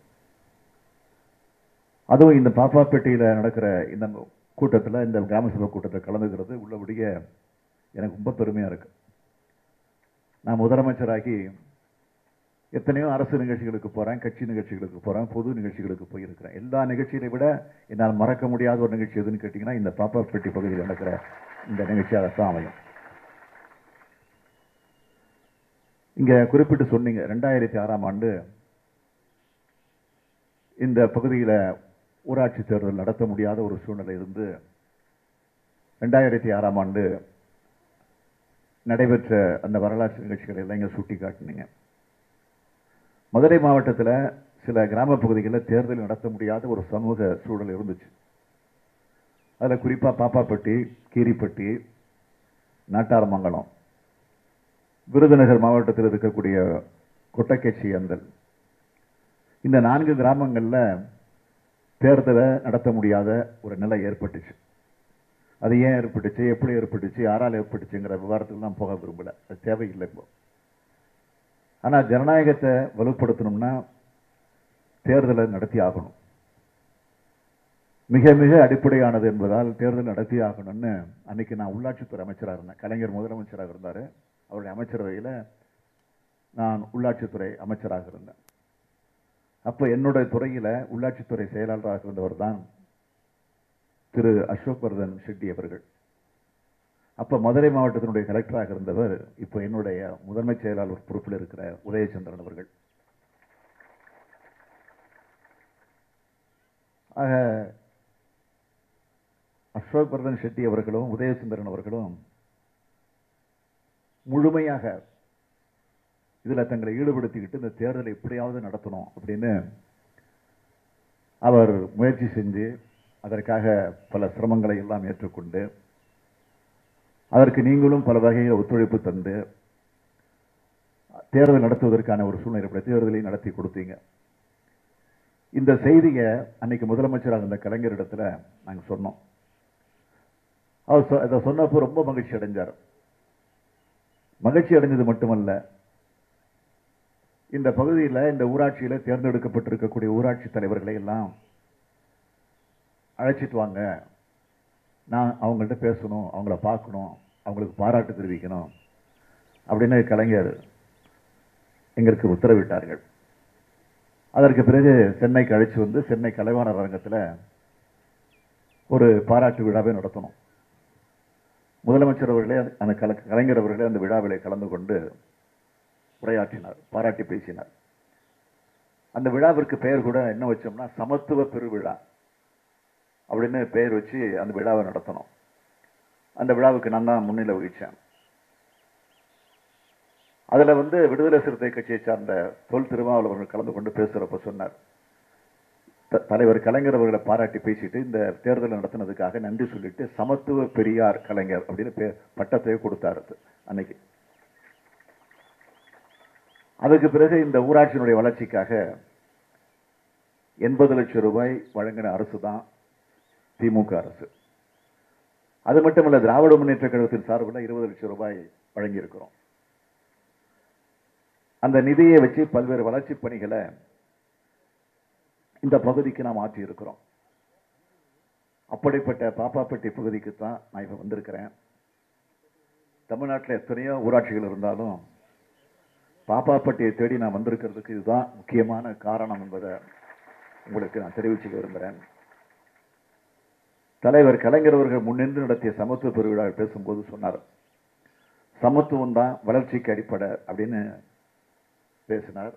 அதுவும் இந்த பாப்பாப்பேட்டையில் நடக்கிற இந்த கூட்டத்தில் இந்த கிராம சபை கூட்டத்தில் கலந்துக்கிறது உள்ளபடியே எனக்கு ரொம்ப பெருமையாக இருக்கு நான் முதலமைச்சராகி எத்தனையோ அரசு நிகழ்ச்சிகளுக்கு போகிறேன் கட்சி நிகழ்ச்சிகளுக்கு போகிறேன் பொது நிகழ்ச்சிகளுக்கு போயிருக்கிறேன் எல்லா நிகழ்ச்சிகளை விட என்னால் மறக்க முடியாத ஒரு நிகழ்ச்சி எதுன்னு கேட்டிங்கன்னா இந்த பாப்பாப்பேட்டை பகுதியில் நடக்கிற இந்த நிகழ்ச்சியாக தான் அமையும் இங்கே குறிப்பிட்டு சொன்னீங்க ரெண்டாயிரத்தி ஆறாம் ஆண்டு இந்த பகுதியில் ஊராட்சி தேர்தல் நடத்த முடியாத ஒரு சூழ்நிலை இருந்து ரெண்டாயிரத்தி ஆறாம் ஆண்டு நடைபெற்ற அந்த வரலாற்று நிகழ்ச்சிகளை எல்லாம் இங்கே சுட்டி காட்டினீங்க மதுரை மாவட்டத்தில் சில கிராம பகுதிகளில் தேர்தல் நடத்த முடியாத ஒரு சமூக சூழல் இருந்துச்சு அதில் குறிப்பாக பாப்பாப்பட்டி கீரிப்பட்டி நாட்டார்மங்கலம் விருதுநகர் மாவட்டத்தில் இருக்கக்கூடிய கொட்டக்கேச்சி அந்தல் இந்த நான்கு கிராமங்களில் தேர்தலை நடத்த முடியாத ஒரு நிலை ஏற்பட்டுச்சு அது ஏன் ஏற்பட்டுச்சு எப்படி ஏற்பட்டுச்சு யாரால் ஏற்பட்டுச்சுங்கிற விவரத்துக்குலாம் போக விரும்பல அது தேவையில்லை இப்போ ஆனால் ஜனநாயகத்தை வலுப்படுத்தணும்னா தேர்தலை நடத்தி ஆகணும் மிக மிக அடிப்படையானது என்பதால் தேர்தல் நடத்தி ஆகணும்னு அன்னைக்கு நான் உள்ளாட்சித்துறை அமைச்சராக இருந்தேன் கலைஞர் முதலமைச்சராக இருந்தார் அவருடைய அமைச்சரவையில் நான் உள்ளாட்சித்துறை அமைச்சராக இருந்தேன் அப்போ என்னுடைய துறையில் உள்ளாட்சித்துறை செயலாளராக இருந்தவர் தான் திரு அசோக் வர்தன் ஷெட்டி அவர்கள் அப்போ மதுரை மாவட்டத்தினுடைய கலெக்டராக இருந்தவர் இப்போ என்னுடைய முதன்மை செயலாளர் பொறுப்பில் இருக்கிற உதயச்சந்திரன் அவர்கள் ஆக அசோக் வர்தன் ஷெட்டி அவர்களும் உதயச்சந்திரன் அவர்களும் முழுமையாக இதில் தங்களை ஈடுபடுத்திக்கிட்டு இந்த தேர்தலை எப்படியாவது நடத்தணும் அப்படின்னு அவர் முயற்சி செஞ்சு அதற்காக பல சிரமங்களை எல்லாம் ஏற்றுக்கொண்டு அதற்கு நீங்களும் பல வகையில் ஒத்துழைப்பு தந்து தேர்தல் நடத்துவதற்கான ஒரு சூழ்நிலை ஏற்பட தேர்தலை நடத்தி கொடுத்தீங்க இந்த செய்தியை அன்னைக்கு முதலமைச்சராக இருந்த கலைஞரிடத்துல நாங்கள் சொன்னோம் அவர் சொ- இதை சொன்னப்போ ரொம்ப மகிழ்ச்சி அடைஞ்சார் மகிழ்ச்சி அடைஞ்சது மட்டுமல்ல இந்த பகுதியில் இந்த ஊராட்சியில் தேர்ந்தெடுக்கப்பட்டிருக்கக்கூடிய ஊராட்சி தலைவர்களை எல்லாம் அழைச்சிட்டு வாங்க நான் அவங்கள்ட்ட பேசணும் அவங்கள பார்க்கணும் அவங்களுக்கு பாராட்டு தெரிவிக்கணும் அப்படின்னு கலைஞர் எங்களுக்கு உத்தரவிட்டார்கள் அதற்கு பிறகு சென்னைக்கு அழைச்சு வந்து சென்னை கலைவாணர் அரங்கத்தில் ஒரு பாராட்டு விழாவை நடத்தணும் முதலமைச்சர் அவர்களே அந்த கல கலைஞர் அவர்களே அந்த விழாவிலே கலந்து கொண்டு உரையாற்றினார் பாராட்டி பேசினார் அந்த விழாவிற்கு பெயர் கூட என்ன வச்சோம்னா சமத்துவ பெருவிழா அப்படின்னு பெயர் வச்சு அந்த விழாவை நடத்தணும் அந்த விழாவுக்கு நான் தான் முன்னிலை வகிச்சேன் அதுல வந்து விடுதலை சிறுத்தை கட்சியை சார்ந்த தொல் திருமாவளவர்கள் கலந்து கொண்டு பேசுறப்ப சொன்னார் த- தலைவர் கலைஞர் அவர்களை பாராட்டி பேசிட்டு இந்த தேர்தல் நடத்தினதுக்காக நன்றி சொல்லிட்டு சமத்துவ பெரியார் கலைஞர் அப்படின்னு பே- பட்டத்தை கொடுத்தாரு அன்னைக்கு அதுக்கு பிறகு இந்த ஊராட்சியினுடைய வளர்ச்சிக்காக எண்பது லட்சம் ரூபாய் வழங்கின அரசு தான் திமுக அரசு அது மட்டுமல்ல திராவிட முன்னேற்ற கழகத்தின் சார்பில் இருபது லட்சம் ரூபாய் வழங்கியிருக்கிறோம் அந்த நிதியை வச்சு பல்வேறு வளர்ச்சி பணிகளை இந்த பகுதிக்கு நாம் ஆற்றி இருக்கிறோம் அப்படிப்பட்ட பாப்பாப்பட்டி பகுதிக்கு தான் நான் இப்போ வந்திருக்கிறேன் தமிழ்நாட்டில் எத்தனையோ ஊராட்சிகள் இருந்தாலும் பாப்பாப்பட்டியை தேடி நான் வந்திருக்கிறதுக்கு இதுதான் முக்கியமான காரணம் என்பதை உங்களுக்கு நான் தெரிவிச்சுக்க விரும்புகிறேன் தலைவர் கலைஞர் அவர்கள் முன்னின்று நடத்திய சமத்துவ பெருவிழாவில் பேசும்போது சொன்னார் சமத்துவம் தான் வளர்ச்சிக்கு அடிப்படை அப்படின்னு பேசினார்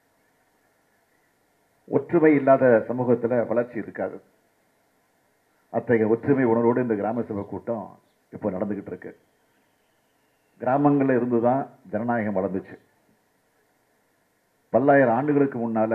ஒற்றுமை இல்லாத சமூகத்தில் வளர்ச்சி இருக்காது அத்தகைய ஒற்றுமை உணர்வோடு இந்த கிராம சபை கூட்டம் இப்போ நடந்துகிட்டு இருக்கு கிராமங்கள்ல இருந்து தான் ஜனநாயகம் வளர்ந்துச்சு பல்லாயிரம் ஆண்டுகளுக்கு முன்னால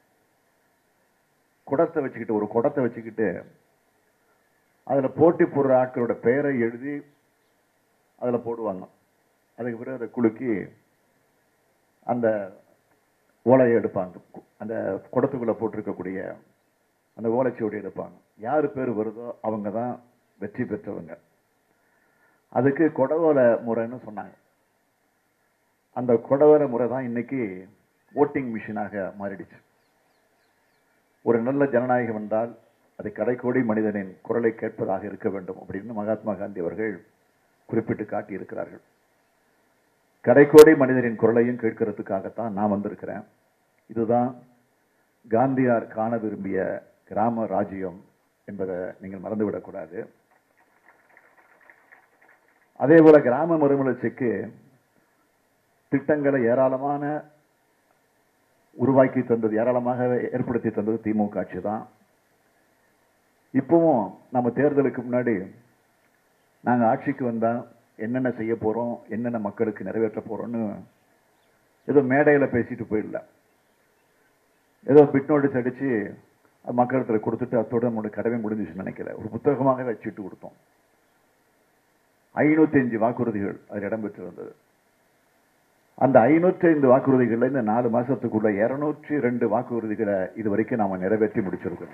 குடத்தை வச்சுக்கிட்டு ஒரு குடத்தை வச்சுக்கிட்டு அதுல போட்டி போடுற ஆட்களோட பெயரை எழுதி அதுல போடுவாங்க அதுக்கு பிறகு அதை குலுக்கி அந்த ஓலையை எடுப்பாங்க அந்த குடத்துக்குள்ள போட்டிருக்கக்கூடிய அந்த ஓலைச்சுவடி எடுப்பாங்க யார் பேர் வருதோ அவங்க தான் வெற்றி பெற்றவங்க அதுக்கு கொடவோலை முறைன்னு சொன்னாங்க அந்த கொடவோலை முறை தான் இன்னைக்கு ஓட்டிங் மிஷினாக மாறிடுச்சு ஒரு நல்ல ஜனநாயகம் என்றால் அது கடைக்கோடி மனிதனின் குரலை கேட்பதாக இருக்க வேண்டும் அப்படின்னு மகாத்மா காந்தி அவர்கள் குறிப்பிட்டு காட்டி இருக்கிறார்கள் கடைக்கோடி மனிதரின் குரலையும் கேட்கறதுக்காகத்தான் நான் வந்திருக்கிறேன் இதுதான் காந்தியார் காண விரும்பிய கிராம ராஜ்யம் என்பதை நீங்கள் மறந்துவிடக்கூடாது அதே போல கிராம மறுமலர்ச்சிக்கு திட்டங்களை ஏராளமான உருவாக்கி தந்தது ஏராளமாக ஏற்படுத்தி தந்தது திமுக ஆட்சி தான் இப்பவும் நம்ம தேர்தலுக்கு முன்னாடி நாங்கள் ஆட்சிக்கு வந்தால் என்னென்ன செய்ய போகிறோம் என்னென்ன மக்களுக்கு நிறைவேற்ற போகிறோம்னு ஏதோ மேடையில் பேசிட்டு போயிடல ஏதோ பிட் நோட்டீஸ் அடித்து மக்களிடத்தில் கொடுத்துட்டு அத்தோட நம்மளோட கடமை முடிஞ்சிச்சுன்னு நினைக்கல ஒரு புத்தகமாக வச்சுட்டு கொடுத்தோம் ஐநூற்றி அஞ்சு வாக்குறுதிகள் அதில் இடம்பெற்றிருந்தது அந்த ஐநூற்றி ஐந்து வாக்குறுதிகளில் இந்த நாலு மாசத்துக்குள்ள இருநூற்றி ரெண்டு வாக்குறுதிகளை இது வரைக்கும் நாம நிறைவேற்றி முடிச்சிருக்கோம்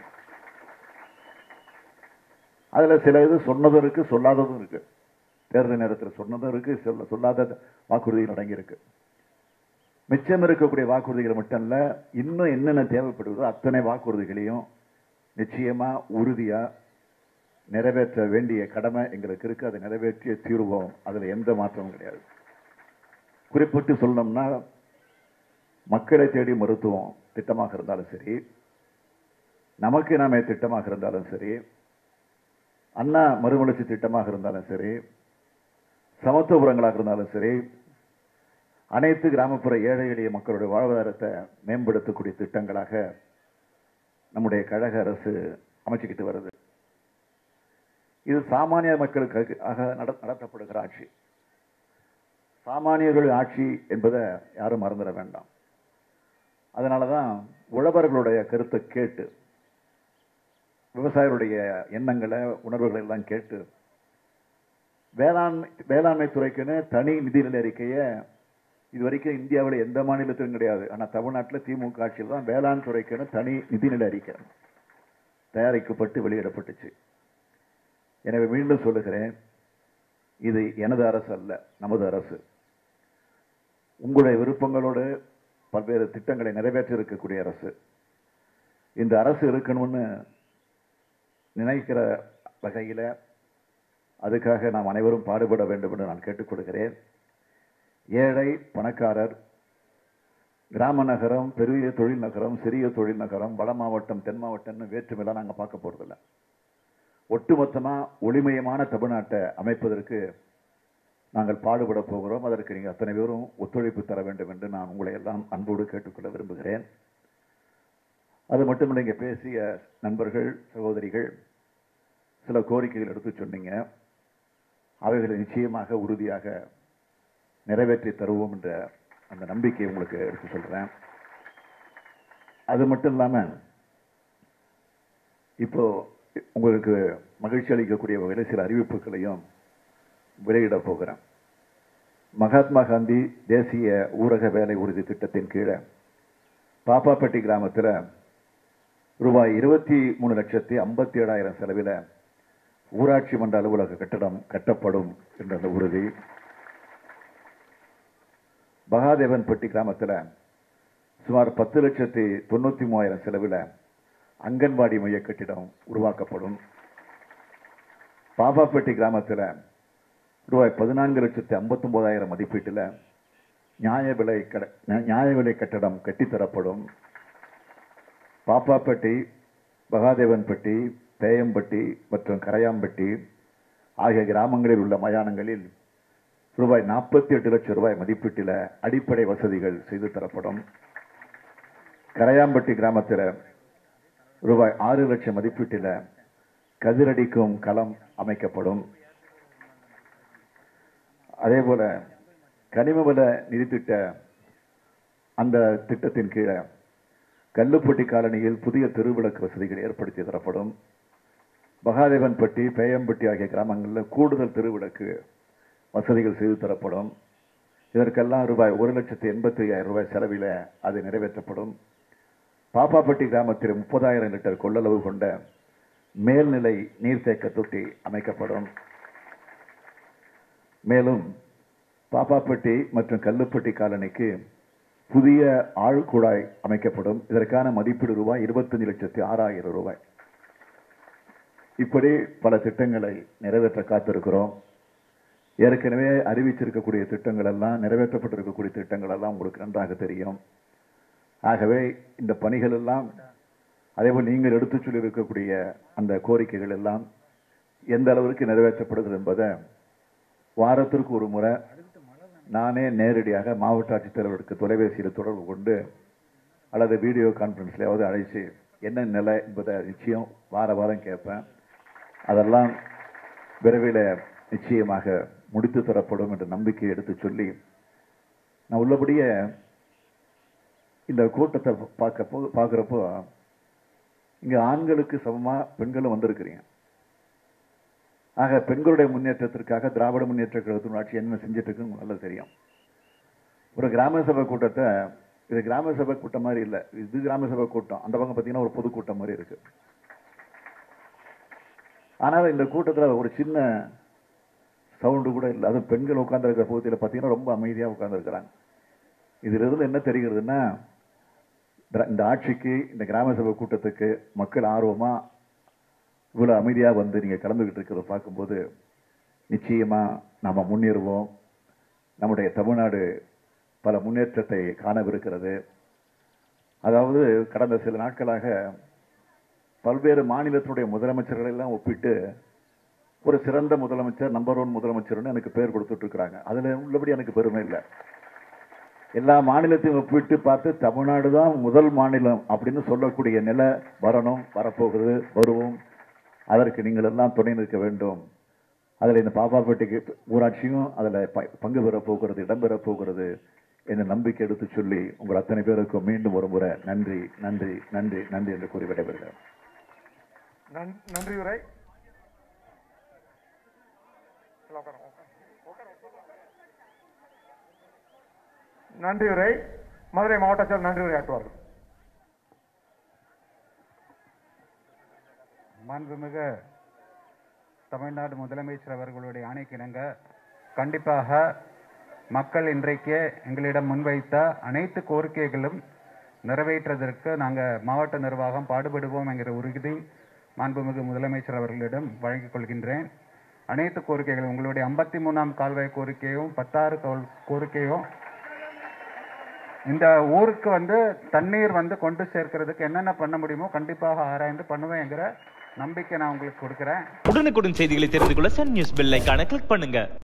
அதுல சில இது சொன்னதும் இருக்கு சொல்லாததும் இருக்கு தேர்தல் நேரத்தில் சொன்னதும் இருக்கு சொல்ல சொல்லாத வாக்குறுதிகள் அடங்கியிருக்கு மிச்சம் இருக்கக்கூடிய வாக்குறுதிகள் மட்டும் இல்ல இன்னும் என்னென்ன தேவைப்படுதோ அத்தனை வாக்குறுதிகளையும் நிச்சயமா உறுதியா நிறைவேற்ற வேண்டிய கடமை எங்களுக்கு இருக்கு அதை நிறைவேற்றிய தீர்வோம் அதுல எந்த மாற்றமும் கிடையாது குறிப்பிட்டு சொல்லணும்னா மக்களை தேடி மருத்துவம் திட்டமாக இருந்தாலும் சரி நமக்கு நாமே திட்டமாக இருந்தாலும் சரி அண்ணா மறுமலர்ச்சி திட்டமாக இருந்தாலும் சரி சமத்துவபுரங்களாக இருந்தாலும் சரி அனைத்து கிராமப்புற ஏழை எளிய மக்களுடைய வாழ்வாதாரத்தை மேம்படுத்தக்கூடிய திட்டங்களாக நம்முடைய கழக அரசு அமைச்சுக்கிட்டு வருது இது சாமானிய மக்களுக்காக நட- நடத்தப்படுகிற ஆட்சி சாமானியர்கள் ஆட்சி என்பதை யாரும் மறந்துட வேண்டாம் அதனால தான் உழவர்களுடைய கருத்தை கேட்டு விவசாயிகளுடைய எண்ணங்களை உணர்வுகளை எல்லாம் கேட்டு வேளாண்மை வேளாண்மை துறைக்குன்னு தனி நிதிநிலை அறிக்கையை இது வரைக்கும் இந்தியாவில் எந்த மாநிலத்திலும் கிடையாது ஆனால் தமிழ்நாட்டில் திமுக ஆட்சியில் தான் வேளாண் துறைக்குன்னு தனி நிதிநிலை அறிக்கை தயாரிக்கப்பட்டு வெளியிடப்பட்டுச்சு எனவே மீண்டும் சொல்லுகிறேன் இது எனது அரசு அல்ல நமது அரசு உங்களுடைய விருப்பங்களோடு பல்வேறு திட்டங்களை நிறைவேற்றி இருக்கக்கூடிய அரசு இந்த அரசு இருக்கணும்னு நினைக்கிற வகையில் அதுக்காக நாம் அனைவரும் பாடுபட வேண்டும் என்று நான் கேட்டுக்கொள்கிறேன் ஏழை பணக்காரர் கிராம நகரம் பெரிய தொழில் நகரம் சிறிய தொழில் நகரம் வட மாவட்டம் தென் மாவட்டம்னு வேற்றுமையெல்லாம் நாங்கள் பார்க்க போகிறதில்ல ஒட்டுமொத்தமாக ஒளிமயமான தமிழ்நாட்டை அமைப்பதற்கு நாங்கள் பாடுபட போகிறோம் அதற்கு நீங்கள் அத்தனை பேரும் ஒத்துழைப்பு தர வேண்டும் என்று நான் உங்களை எல்லாம் அன்போடு கேட்டுக்கொள்ள விரும்புகிறேன் அது மட்டுமில்லை இங்கே பேசிய நண்பர்கள் சகோதரிகள் சில கோரிக்கைகள் எடுத்து சொன்னீங்க அவைகளை நிச்சயமாக உறுதியாக நிறைவேற்றி தருவோம் என்ற அந்த நம்பிக்கையை உங்களுக்கு எடுத்து சொல்றேன் அது மட்டும் இல்லாமல் இப்போ உங்களுக்கு மகிழ்ச்சி அளிக்கக்கூடிய வகையில் சில அறிவிப்புகளையும் வெளியிட போகிறேன் மகாத்மா காந்தி தேசிய ஊரக வேலை உறுதி திட்டத்தின் கீழே பாப்பாப்பட்டி கிராமத்தில் ரூபாய் இருபத்தி மூணு லட்சத்தி ஐம்பத்தி ஏழாயிரம் செலவில் ஊராட்சி மன்ற அலுவலக கட்டடம் கட்டப்படும் என்ற அந்த உறுதி பகாதேவன்பட்டி கிராமத்தில் சுமார் பத்து லட்சத்தி தொண்ணூற்றி மூவாயிரம் செலவில் அங்கன்வாடி மைய கட்டிடம் உருவாக்கப்படும் பாப்பாப்பட்டி கிராமத்தில் ரூபாய் பதினான்கு லட்சத்தி ஐம்பத்தொம்போதாயிரம் மதிப்பீட்டில் நியாய விலை கட நியாய விலை கட்டடம் கட்டித்தரப்படும் பாப்பாப்பட்டி பகாதேவன்பட்டி பேயம்பட்டி மற்றும் கரையாம்பட்டி ஆகிய கிராமங்களில் உள்ள மயானங்களில் ரூபாய் நாற்பத்தி எட்டு லட்சம் ரூபாய் மதிப்பீட்டில் அடிப்படை வசதிகள் செய்து தரப்படும் கரையாம்பட்டி கிராமத்தில் ரூபாய் ஆறு லட்சம் மதிப்பீட்டில் கதிரடிக்கும் களம் அமைக்கப்படும் அதே போல கனிமவள நிதித்திட்ட அந்த திட்டத்தின் கீழே கல்லுப்பட்டி காலனியில் புதிய தெருவிளக்கு வசதிகள் ஏற்படுத்தி தரப்படும் பகாதேவன்பட்டி பேயம்பட்டி ஆகிய கிராமங்களில் கூடுதல் தெருவிளக்கு வசதிகள் செய்து தரப்படும் இதற்கெல்லாம் ரூபாய் ஒரு லட்சத்தி எண்பத்தி ஐயாயிரம் ரூபாய் செலவில் அது நிறைவேற்றப்படும் பாப்பாப்பட்டி கிராமத்தில் முப்பதாயிரம் லிட்டர் கொள்ளளவு கொண்ட மேல்நிலை நீர்த்தேக்க தொட்டி அமைக்கப்படும் மேலும் பாப்பாப்பட்டி மற்றும் கல்லுப்பட்டி காலனிக்கு புதிய ஆழ்குழாய் அமைக்கப்படும் இதற்கான மதிப்பீடு ரூபாய் இருபத்தஞ்சு லட்சத்தி ஆறாயிரம் ரூபாய் இப்படி பல திட்டங்களை நிறைவேற்ற காத்திருக்கிறோம் ஏற்கனவே அறிவிச்சிருக்கக்கூடிய திட்டங்கள் எல்லாம் நிறைவேற்றப்பட்டிருக்கக்கூடிய திட்டங்கள் எல்லாம் உங்களுக்கு நன்றாக தெரியும் ஆகவே இந்த பணிகள் எல்லாம் அதேபோல் நீங்கள் எடுத்துச் சொல்லியிருக்கக்கூடிய அந்த கோரிக்கைகள் எல்லாம் எந்த அளவிற்கு நிறைவேற்றப்படுகிறது என்பதை வாரத்திற்கு ஒரு முறை நானே நேரடியாக மாவட்ட ஆட்சித்தலைவருக்கு தொலைபேசியில் தொடர்பு கொண்டு அல்லது வீடியோ கான்ஃபரன்ஸ்லையாவது அழைச்சு என்ன நிலை என்பதை நிச்சயம் வார வாரம் கேட்பேன் அதெல்லாம் விரைவில் நிச்சயமாக முடித்து தரப்படும் என்ற நம்பிக்கை எடுத்து சொல்லி நான் உள்ளபடியே இந்த கூட்டத்தை பார்க்கப்போ பார்க்குறப்போ இங்கே ஆண்களுக்கு சமமாக பெண்களும் வந்திருக்கிறீங்க ஆக பெண்களுடைய முன்னேற்றத்திற்காக திராவிட முன்னேற்ற கழகத்தின் ஆட்சி என்ன செஞ்சுட்டு இருக்குன்னு நல்லா தெரியும் ஒரு கிராம சபை கூட்டத்தை இது கிராம சபை கூட்டம் மாதிரி இல்லை இது கிராம சபை கூட்டம் அந்த பக்கம் பார்த்தீங்கன்னா ஒரு பொதுக்கூட்டம் மாதிரி இருக்கு ஆனால் இந்த கூட்டத்தில் ஒரு சின்ன சவுண்டு கூட இல்லை அதுவும் பெண்கள் உட்கார்ந்துருக்கிற பகுதியில் பார்த்தீங்கன்னா ரொம்ப அமைதியாக உட்கார்ந்துருக்கிறாங்க இதிலிருந்து என்ன தெரிகிறதுன்னா திரா- இந்த ஆட்சிக்கு இந்த கிராம சபை கூட்டத்துக்கு மக்கள் ஆர்வமாக இவ்வளோ அமைதியாக வந்து நீங்கள் கலந்துக்கிட்டு இருக்கிறத பார்க்கும்போது நிச்சயமாக நாம் முன்னேறுவோம் நம்முடைய தமிழ்நாடு பல முன்னேற்றத்தை காணவிருக்கிறது அதாவது கடந்த சில நாட்களாக பல்வேறு மாநிலத்தினுடைய முதலமைச்சர்களை எல்லாம் ஒப்பிட்டு ஒரு சிறந்த முதலமைச்சர் நம்பர் ஒன் முதலமைச்சர்னு எனக்கு பேர் கொடுத்துட்டு இருக்கிறாங்க அதில் உள்ளபடி எனக்கு பெருமை இல்லை எல்லா மாநிலத்தையும் ஒப்பிட்டு பார்த்து தமிழ்நாடு தான் முதல் மாநிலம் அப்படின்னு சொல்லக்கூடிய நிலை வரணும் வரப்போகுது வருவோம் அதற்கு நீங்கள் எல்லாம் துணை நிற்க வேண்டும் அதில் இந்த பாப்பாப்பேட்டைக்கு ஊராட்சியும் அதில் ப- பங்கு பெறப் போகிறது இடம்பெறப் போகிறது என்ற நம்பிக்கை எடுத்து சொல்லி உங்கள் அத்தனை பேருக்கும் மீண்டும் ஒரு முறை நன்றி நன்றி நன்றி நன்றி என்று கூறி விடைபெறுகிறேன் நன்- நன்றி உரை நன்றி உரை மதுரை மாவட்ட செயலர் நன்றி உரை ஆற்றுவார்கள் மாண்புமிகு தமிழ்நாடு முதலமைச்சர் அவர்களுடைய ஆணைக்கிணங்க கண்டிப்பாக மக்கள் இன்றைக்கு எங்களிடம் முன்வைத்த அனைத்து கோரிக்கைகளும் நிறைவேற்றுவதற்கு நாங்கள் மாவட்ட நிர்வாகம் பாடுபடுவோம் என்கிற உறுதி மாண்புமிகு முதலமைச்சர் அவர்களிடம் வழங்கிக் கொள்கின்றேன் அனைத்து கோரிக்கைகளும் உங்களுடைய ஐம்பத்தி மூணாம் கால்வாய் கோரிக்கையும் பத்தாறு கோல்- கோரிக்கையும் இந்த ஊருக்கு வந்து தண்ணீர் வந்து கொண்டு சேர்க்கிறதுக்கு என்னென்ன பண்ண முடியுமோ கண்டிப்பாக ஆராய்ந்து பண்ணுவேங்கிற நம்பிக்கை நான் உங்களுக்கு கொடுக்குறேன் உடனுக்குடன் செய்திகளை தெரிந்து கொள்ள சன் நியூஸ் பெல் ஐகானை கிளிக் பண்ணுங்க